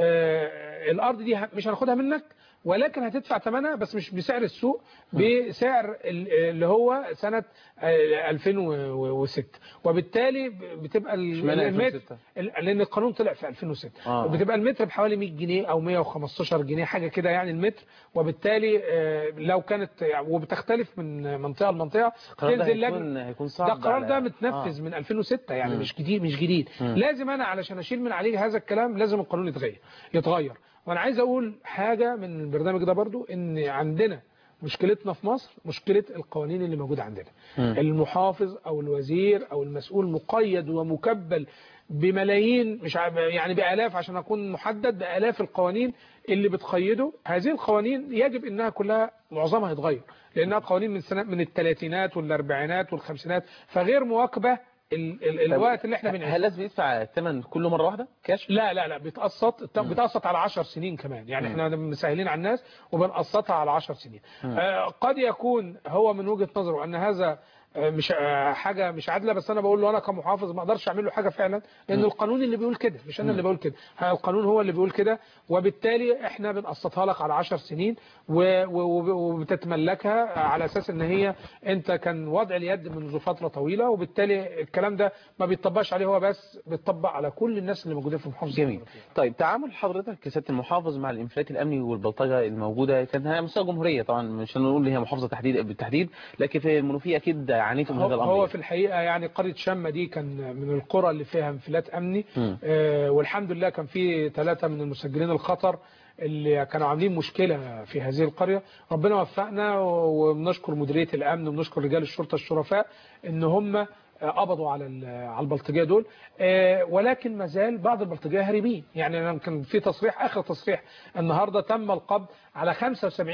C: آه، الارض دي ه- مش هناخدها منك ولكن هتدفع ثمنها بس مش بسعر السوق بسعر ال- اللي هو سنة آه، 2006 وبالتالي ب- بتبقى ال-
B: اشمعنى
C: المتر
B: 2006
C: ال- لأن القانون طلع في 2006
B: آه.
C: بتبقى المتر بحوالي 100 جنيه أو 115 جنيه حاجة كده يعني المتر وبالتالي آه، لو كانت وبتختلف من منطقة لمنطقة
B: القرار ده
C: تنزل
B: هيكون
C: لجنة
B: هيكون
C: ده
B: صعب
C: القرار
B: على-
C: ده متنفذ
B: آه.
C: من 2006 يعني
B: مم.
C: مش جديد مش جديد
B: مم.
C: لازم انا علشان اشيل من عليه هذا الكلام لازم القانون يتغير يتغير وانا عايز اقول حاجه من البرنامج ده برضو ان عندنا مشكلتنا في مصر مشكله القوانين اللي موجوده عندنا
B: مم.
C: المحافظ او الوزير او المسؤول مقيد ومكبل بملايين مش عارف- يعني بالاف عشان اكون محدد بالاف القوانين اللي بتقيده هذه القوانين يجب انها كلها معظمها يتغير لانها قوانين من سنه من الثلاثينات والاربعينات والخمسينات فغير مواكبه ال ال الوقت اللي احنا بنعيشه
B: هل لازم يدفع الثمن كله مرة واحدة كاش
C: لا لا لا بيتقسط بيتقسط على 10 سنين كمان يعني
B: مم.
C: احنا مسهلين على الناس وبنقسطها على 10 سنين
B: مم.
C: آه، قد يكون هو من وجهة نظره ان هذا آه، مش آه، حاجه مش عادله بس انا بقول له انا كمحافظ ما اقدرش اعمل له حاجه فعلا لان
B: مم.
C: القانون اللي بيقول كده مش انا
B: مم.
C: اللي بقول كده ها، القانون هو اللي بيقول كده وبالتالي احنا بنقسطها لك على 10 سنين و- و- وبتتملكها على اساس ان هي انت كان وضع اليد منذ فتره طويله وبالتالي الكلام ده ما بيطبقش عليه هو بس بيطبق على كل الناس اللي موجودين في محافظه
B: جميل طيب تعامل حضرتك كسيادة المحافظ مع الانفلات الامني والبلطجه الموجوده كانت على مستوى الجمهوريه طبعا مش هنقول هي محافظه تحديد بالتحديد لكن في المنوفيه اكيد عانيتم من
C: هو,
B: هذا الامر
C: هو
B: يعني.
C: في الحقيقه يعني قريه شمه دي كان من القرى اللي فيها انفلات امني
B: مم.
C: آه والحمد لله كان في ثلاثه من المسجلين الخطر اللي كانوا عاملين مشكله في هذه القريه ربنا وفقنا وبنشكر مديريه الامن وبنشكر رجال الشرطه الشرفاء ان هم قبضوا على ال- على البلطجيه دول آه، ولكن ما زال بعض البلطجيه هاربين يعني أنا كان في تصريح اخر تصريح النهارده تم القبض على 75%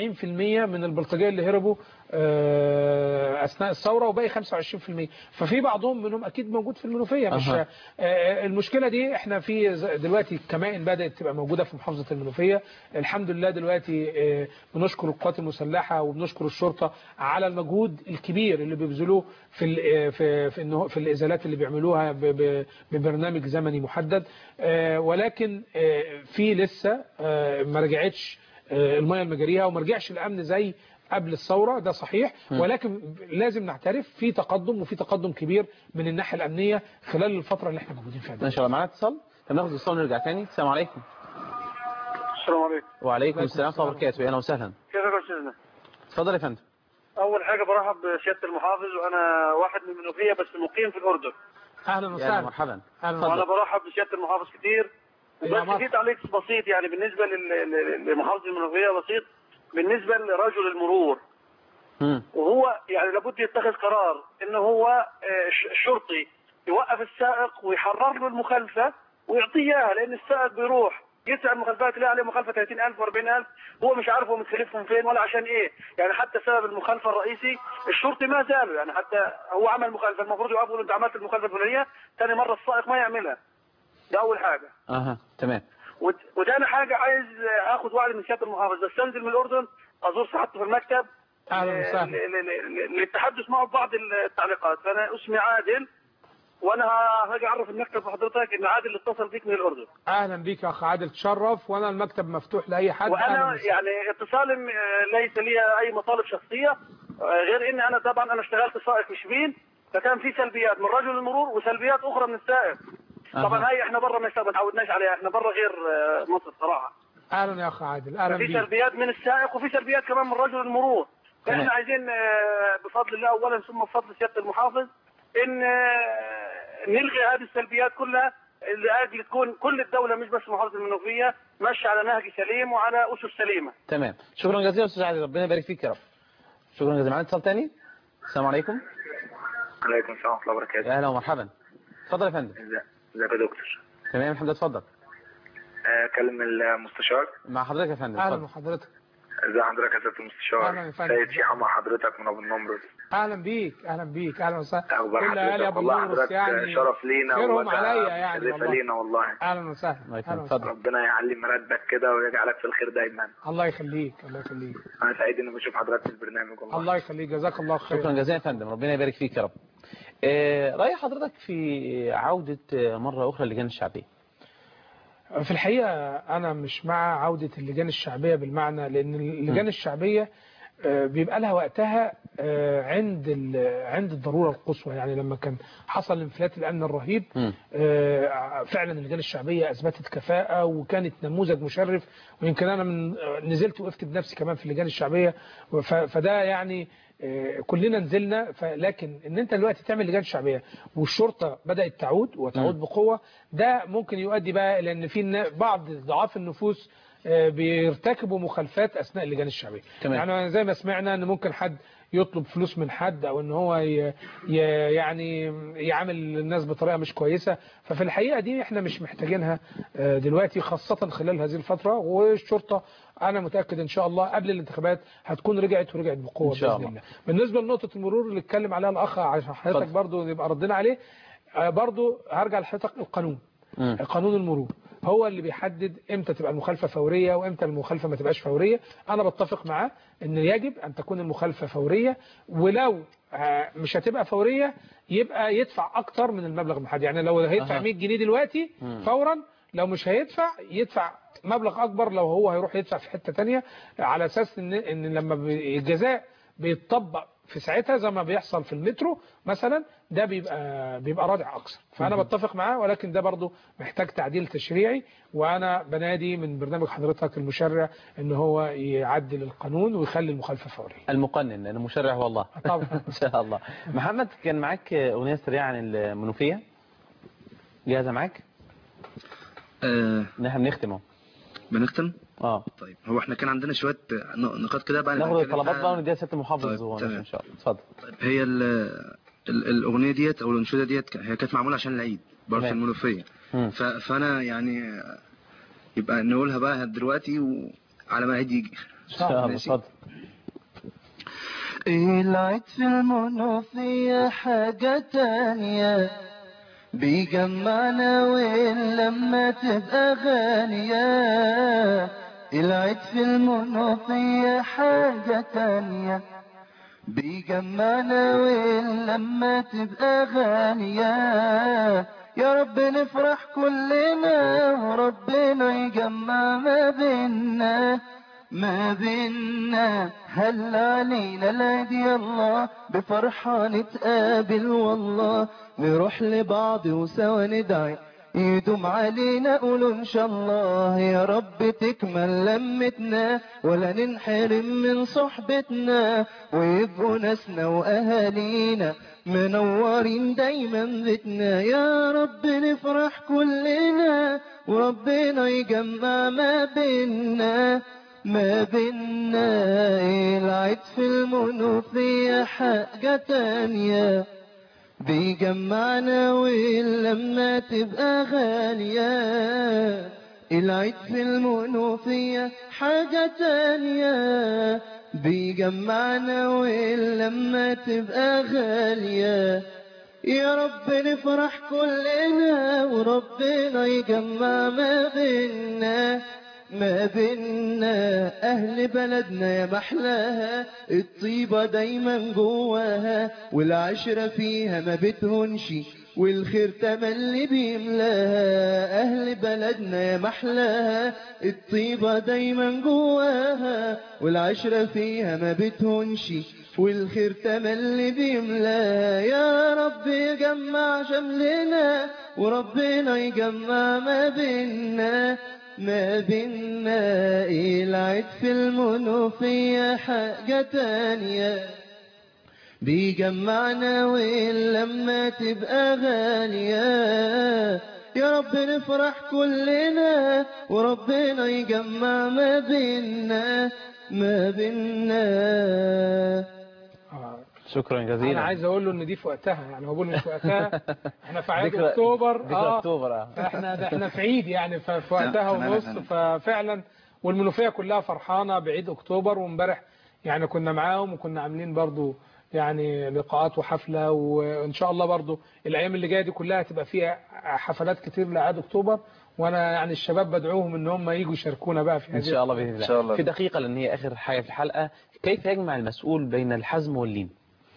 C: من البلطجيه اللي هربوا آه، اثناء الثوره وباقي 25% ففي بعضهم منهم اكيد موجود في المنوفيه مش
B: أها.
C: آه، المشكله دي احنا في ز- دلوقتي كمائن بدات تبقى موجوده في محافظه المنوفيه الحمد لله دلوقتي آه، بنشكر القوات المسلحه وبنشكر الشرطه على المجهود الكبير اللي بيبذلوه في ال- آه، في في إنه- في الازالات اللي بيعملوها ب- ب- ببرنامج زمني محدد آه، ولكن آه، في لسه آه، ما رجعتش آه، الميه المجاريها وما رجعش الامن زي قبل الثوره ده صحيح
B: م.
C: ولكن لازم نعترف في تقدم وفي تقدم كبير من الناحيه الامنيه خلال الفتره اللي احنا موجودين فيها دي.
B: ان شاء الله معانا اتصال طب ناخد اتصال ونرجع تاني السلام عليكم
J: السلام عليكم
B: وعليكم السلام ورحمه الله وبركاته اهلا وسهلا
J: كيفك يا استاذنا
B: اتفضل يا فندم
J: اول حاجه برحب بسياده المحافظ وانا واحد من المنوفيه بس مقيم في الاردن
C: اهلا
B: يا
C: وسهلا
B: مرحبا
C: أهلا
J: وانا
B: اتفضل
J: برحب بسياده المحافظ كتير
C: يا
J: بس
C: مرحبا.
J: في تعليق بسيط يعني بالنسبه لل- لل- لمحافظه المنوفيه بسيط بالنسبه لرجل المرور
B: مم.
J: وهو يعني لابد يتخذ قرار ان هو آه، ش- الشرطي يوقف السائق ويحرر له المخالفه ويعطيه اياها لان السائق بيروح يسأل المخالفات يلاقي عليه مخالفه 30000 و40000 هو مش عارف هو متخلفهم فين ولا عشان ايه يعني حتى سبب المخالفه الرئيسي الشرطي ما زالوا يعني حتى هو عمل مخالفه المفروض يوقفوا له انت عملت المخالفه الفلانيه ثاني مره السائق ما يعملها ده اول حاجه
B: اها تمام
J: وت- وتاني حاجه عايز اخد وعد من سياده المحافظ بس انزل من الاردن ازور سعادته في المكتب
C: اهلا
J: ل-
C: وسهلا
J: ل- ل- ل- للتحدث معه ببعض التعليقات فانا اسمي عادل وانا هاجي اعرف المكتب بحضرتك ان عادل اللي اتصل بيك من الاردن
C: اهلا بيك يا اخ عادل تشرف وانا المكتب مفتوح لاي حد أهلاً
J: وانا
C: وسهلاً.
J: يعني اتصالي م- ليس لي اي مطالب شخصيه آه، غير اني انا طبعا انا اشتغلت سائق في شبين فكان في سلبيات من رجل المرور وسلبيات اخرى من السائق طبعا
B: أها.
J: هاي احنا برا ما ما تعودناش عليها احنا برا غير آه، مصر صراحه
C: اهلا يا اخ عادل اهلا
J: في
C: بيك
J: سلبيات من السائق وفي سلبيات كمان من رجل المرور
B: تمام.
J: فاحنا عايزين آه، بفضل الله اولا ثم بفضل سياده المحافظ ان آه، نلغي هذه السلبيات كلها لاجل تكون كل الدوله مش بس محافظه المنوفيه ماشيه على نهج سليم وعلى اسس سليمه
B: تمام شكرا جزيلا استاذ عادل ربنا يبارك فيك يا رب شكرا جزيلا معانا اتصال تاني السلام عليكم
K: عليكم السلام ورحمة الله وبركاته
B: يا اهلا ومرحبا اتفضل يا فندم
K: ازيك يا دكتور
B: تمام الحمد لله اتفضل
K: آه، اكلم المستشار
B: مع حضرتك يا فندم
C: اهلا
B: اتفضل
C: بحضرتك
K: ازي حضرتك يا سياده
C: أهلا يا
K: المستشار
C: فندم.
K: سيد شيحة مع حضرتك من ابو النمرس
C: اهلا بيك اهلا بيك اهلا وسهلا
K: اخبار
C: كل اهالي
K: حضرتك
C: ابو
K: والله
C: النمرس
K: حضرتك
C: يعني
K: شرف لينا
C: خيرهم
K: وده
C: عليا يعني
K: شريفة
C: والله.
K: لينا والله
C: اهلا وسهلا
B: الله يكرمك
C: أهلا
B: اتفضل
K: ربنا يعلي مرتبك كده ويجعلك في الخير دايما
C: الله يخليك الله يخليك
K: انا سعيد اني بشوف حضرتك في البرنامج والله
C: الله يخليك جزاك الله خير
B: شكرا جزيلا يا فندم ربنا يبارك فيك يا رب آه، رأي حضرتك في عودة آه، مرة أخرى اللجان الشعبية
C: في الحقيقة أنا مش مع عودة اللجان الشعبية بالمعنى لأن اللجان الشعبية آه، بيبقى لها وقتها آه، عند ال- عند الضرورة القصوى يعني لما كان حصل انفلات الأمن الرهيب
B: مم.
C: آه، فعلا اللجان الشعبية أثبتت كفاءة وكانت نموذج مشرف ويمكن أنا من آه، نزلت وقفت بنفسي كمان في اللجان الشعبية ف- فده يعني آه، كلنا نزلنا ف- لكن ان انت دلوقتي تعمل لجان شعبيه والشرطه بدات تعود وتعود
B: مم.
C: بقوه ده ممكن يؤدي بقى لان في ن- بعض ضعاف النفوس آه، بيرتكبوا مخالفات اثناء اللجان الشعبيه
B: تمام.
C: يعني زي ما سمعنا ان ممكن حد يطلب فلوس من حد او ان هو ي... ي... يعني يعامل الناس بطريقه مش كويسه ففي الحقيقه دي احنا مش محتاجينها آه، دلوقتي خاصه خلال هذه الفتره والشرطه انا متاكد ان شاء الله قبل الانتخابات هتكون رجعت ورجعت بقوه
B: إن شاء
C: باذن
B: الله.
C: الله بالنسبه لنقطه المرور اللي اتكلم عليها الاخ عشان حضرتك
B: اتفضل.
C: برضو يبقى ردنا عليه آه، برضو هرجع لحضرتك القانون
B: مم.
C: قانون المرور هو اللي بيحدد امتى تبقى المخالفه فوريه وامتى المخالفه ما تبقاش فوريه انا بتفق معاه ان يجب ان تكون المخالفه فوريه ولو آه، مش هتبقى فوريه يبقى يدفع اكتر من المبلغ المحدد يعني لو هيدفع
B: أها.
C: 100 جنيه دلوقتي
B: مم.
C: فورا لو مش هيدفع يدفع مبلغ اكبر لو هو هيروح يدفع في حته تانية على اساس ان ان لما بي- الجزاء بيتطبق في ساعتها زي ما بيحصل في المترو مثلا ده بيبقى بيبقى رادع اكثر فانا بتفق معاه ولكن ده برضو محتاج تعديل تشريعي وانا بنادي من برنامج حضرتك المشرع ان هو يعدل القانون ويخلي المخالفه فوريه
B: المقنن أنا مشرع والله
C: طبعا
B: إن شاء الله محمد كان معاك أغنية سريعة عن المنوفية جاهزة معاك
D: آه
B: إن احنا بنختم اهو
D: بنختم
B: اه
D: طيب هو احنا كان عندنا شويه ن- نقاط كده بقى
B: ناخد
D: نتكلم
B: الطلبات
D: فيها.
B: بقى ونديها ست المحافظ
D: طيب،
B: هو
D: تمام.
B: ان شاء الله اتفضل
D: هي ال ال- الاغنيه ديت او الانشوده ديت ك- هي كانت معموله عشان العيد برضه في
B: تمام.
D: المنوفيه
B: مم.
D: ف- فانا يعني يبقى نقولها بقى دلوقتي وعلى ما العيد يجي
B: ان شاء الله
D: ماشي.
B: اتفضل
L: العيد في المنوفية حاجة تانية بيجمعنا ولما تبقى غالية العيد في المنوفية حاجة تانية بيجمعنا ولما تبقى غالية يا رب نفرح كلنا وربنا يجمع ما بينا ما بينا هل علينا العيد يلا بفرحة نتقابل والله نروح لبعض وسوا ندعي يدوم علينا قولوا ان شاء الله يا رب تكمل لمتنا ولا ننحرم من صحبتنا ويبقوا ناسنا واهالينا منورين دايما بيتنا يا رب نفرح كلنا وربنا يجمع ما بينا ما بينا العيد في المنوفية حاجة تانية بيجمعنا ولما تبقى غالية العيد في المنوفية حاجة تانية بيجمعنا ولما تبقى غالية يا رب نفرح كلنا وربنا يجمع ما بينا ما بينا أهل بلدنا يا محلاها الطيبة دايما جواها والعشرة فيها ما بتهونش والخير تملي بيملاها أهل بلدنا يا محلاها الطيبة دايما جواها والعشرة فيها ما بتهونش والخير تملي بيملاها يا رب يجمع شملنا وربنا يجمع ما بينا ما بينا العيد في المنوفية حاجة تانية بيجمعنا ولما تبقى غالية يا رب نفرح كلنا وربنا يجمع ما بينا ما بينا
B: شكرا جزيلا
C: انا عايز اقول له ان دي في وقتها يعني هو بيقول مش في وقتها احنا في عيد
B: ذكرى-
C: اكتوبر
B: ذكرى أكتوبر، آه.
C: احنا ده احنا في عيد يعني ف- في وقتها
B: تمام،
C: ونص
B: تمام.
C: ففعلا والمنوفيه كلها فرحانه بعيد اكتوبر وامبارح يعني كنا معاهم وكنا عاملين برضو يعني لقاءات وحفله وان شاء الله برضو الايام اللي جايه دي كلها هتبقى فيها حفلات كتير لعيد اكتوبر وانا يعني الشباب بدعوهم ان هم يجوا يشاركونا بقى في
B: ان
C: هذه
B: شاء الله باذن الله,
C: إن شاء الله.
B: في دقيقه لان هي اخر حاجه في الحلقه كيف يجمع المسؤول بين الحزم واللين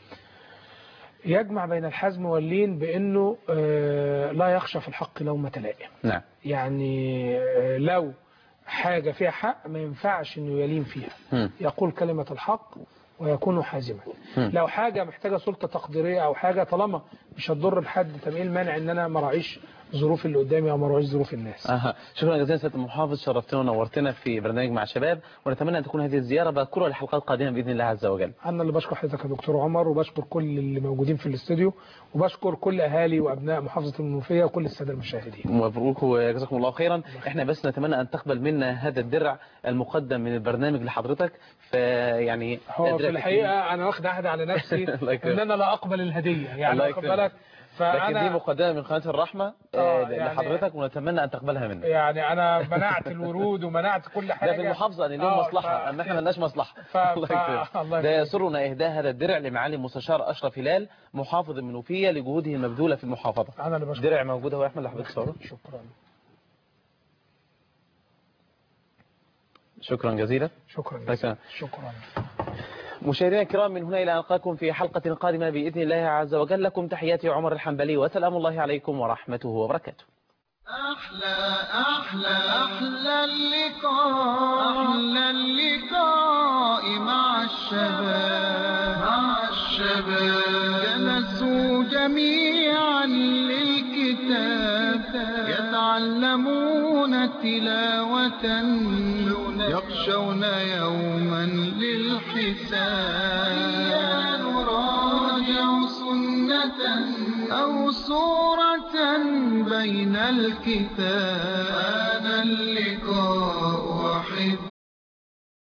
C: يجمع بين الحزم واللين بانه آه، لا يخشى في الحق لومة لائم
B: نعم
C: يعني آه، لو حاجة فيها حق ما ينفعش انه يلين فيها
B: مم.
C: يقول كلمة الحق ويكون حازما
B: مم.
C: لو حاجة محتاجة سلطة تقديرية او حاجة طالما مش هتضر بحد طب ايه المانع ان انا ما راعيش ظروف اللي قدامي او ما راعيش ظروف الناس
B: أها. شكرا جزيلا سياده المحافظ شرفتنا ونورتنا في برنامج مع شباب ونتمنى ان تكون هذه الزياره باكره لحلقات قادمه باذن الله عز وجل
C: انا اللي بشكر حضرتك يا دكتور عمر وبشكر كل اللي موجودين في الاستوديو وبشكر كل اهالي وابناء محافظة المنوفية وكل السادة المشاهدين
B: مبروك وجزاكم الله خيرا احنا بس نتمنى ان تقبل منا هذا الدرع المقدم من البرنامج لحضرتك فيعني
C: هو في
B: درع
C: الحقيقة أنا واخد عهد على نفسي
B: الله يكرمك.
C: إن أنا لا أقبل الهدية يعني
B: الله
C: واخد
B: يكرمك.
C: بالك
B: لكن دي
C: فأنا
B: مقدمه من قناه الرحمه
C: آه،
B: آه،
C: يعني-
B: لحضرتك ونتمنى ان تقبلها منا
C: يعني أنا منعت الورود ومنعت كل حاجة
B: ده في المحافظة ان لهم
C: آه،
B: مصلحة
C: ف-
B: اما احنا ملناش مصلحة
C: ف-
B: الله
C: ف-
B: يكرمك.
C: الله
B: ده
C: يكرمك.
B: يسرنا اهداء هذا الدرع لمعالي المستشار اشرف هلال محافظ المنوفية لجهوده المبذولة في المحافظة
C: أنا اللي بشكر
B: درع موجود اهو يا احمد لحضرتك صوره
C: شكرا
B: شكرا جزيلا
C: شكرا
B: شكرا
C: شكرا
B: مشاهدينا الكرام من هنا الى ان نلقاكم في حلقة قادمة باذن الله عز وجل لكم تحياتي عمر الحنبلي وسلام الله عليكم ورحمته وبركاته
A: أحلى أحلى أحلى اللقاء أحلى اللقاء مع الشباب مع الشباب جلسوا جميعا للكتاب يتعلمون تلاوة يخشون يوما للحساب نراجع سنة أو سورة بين الكتاب هذا اللقاء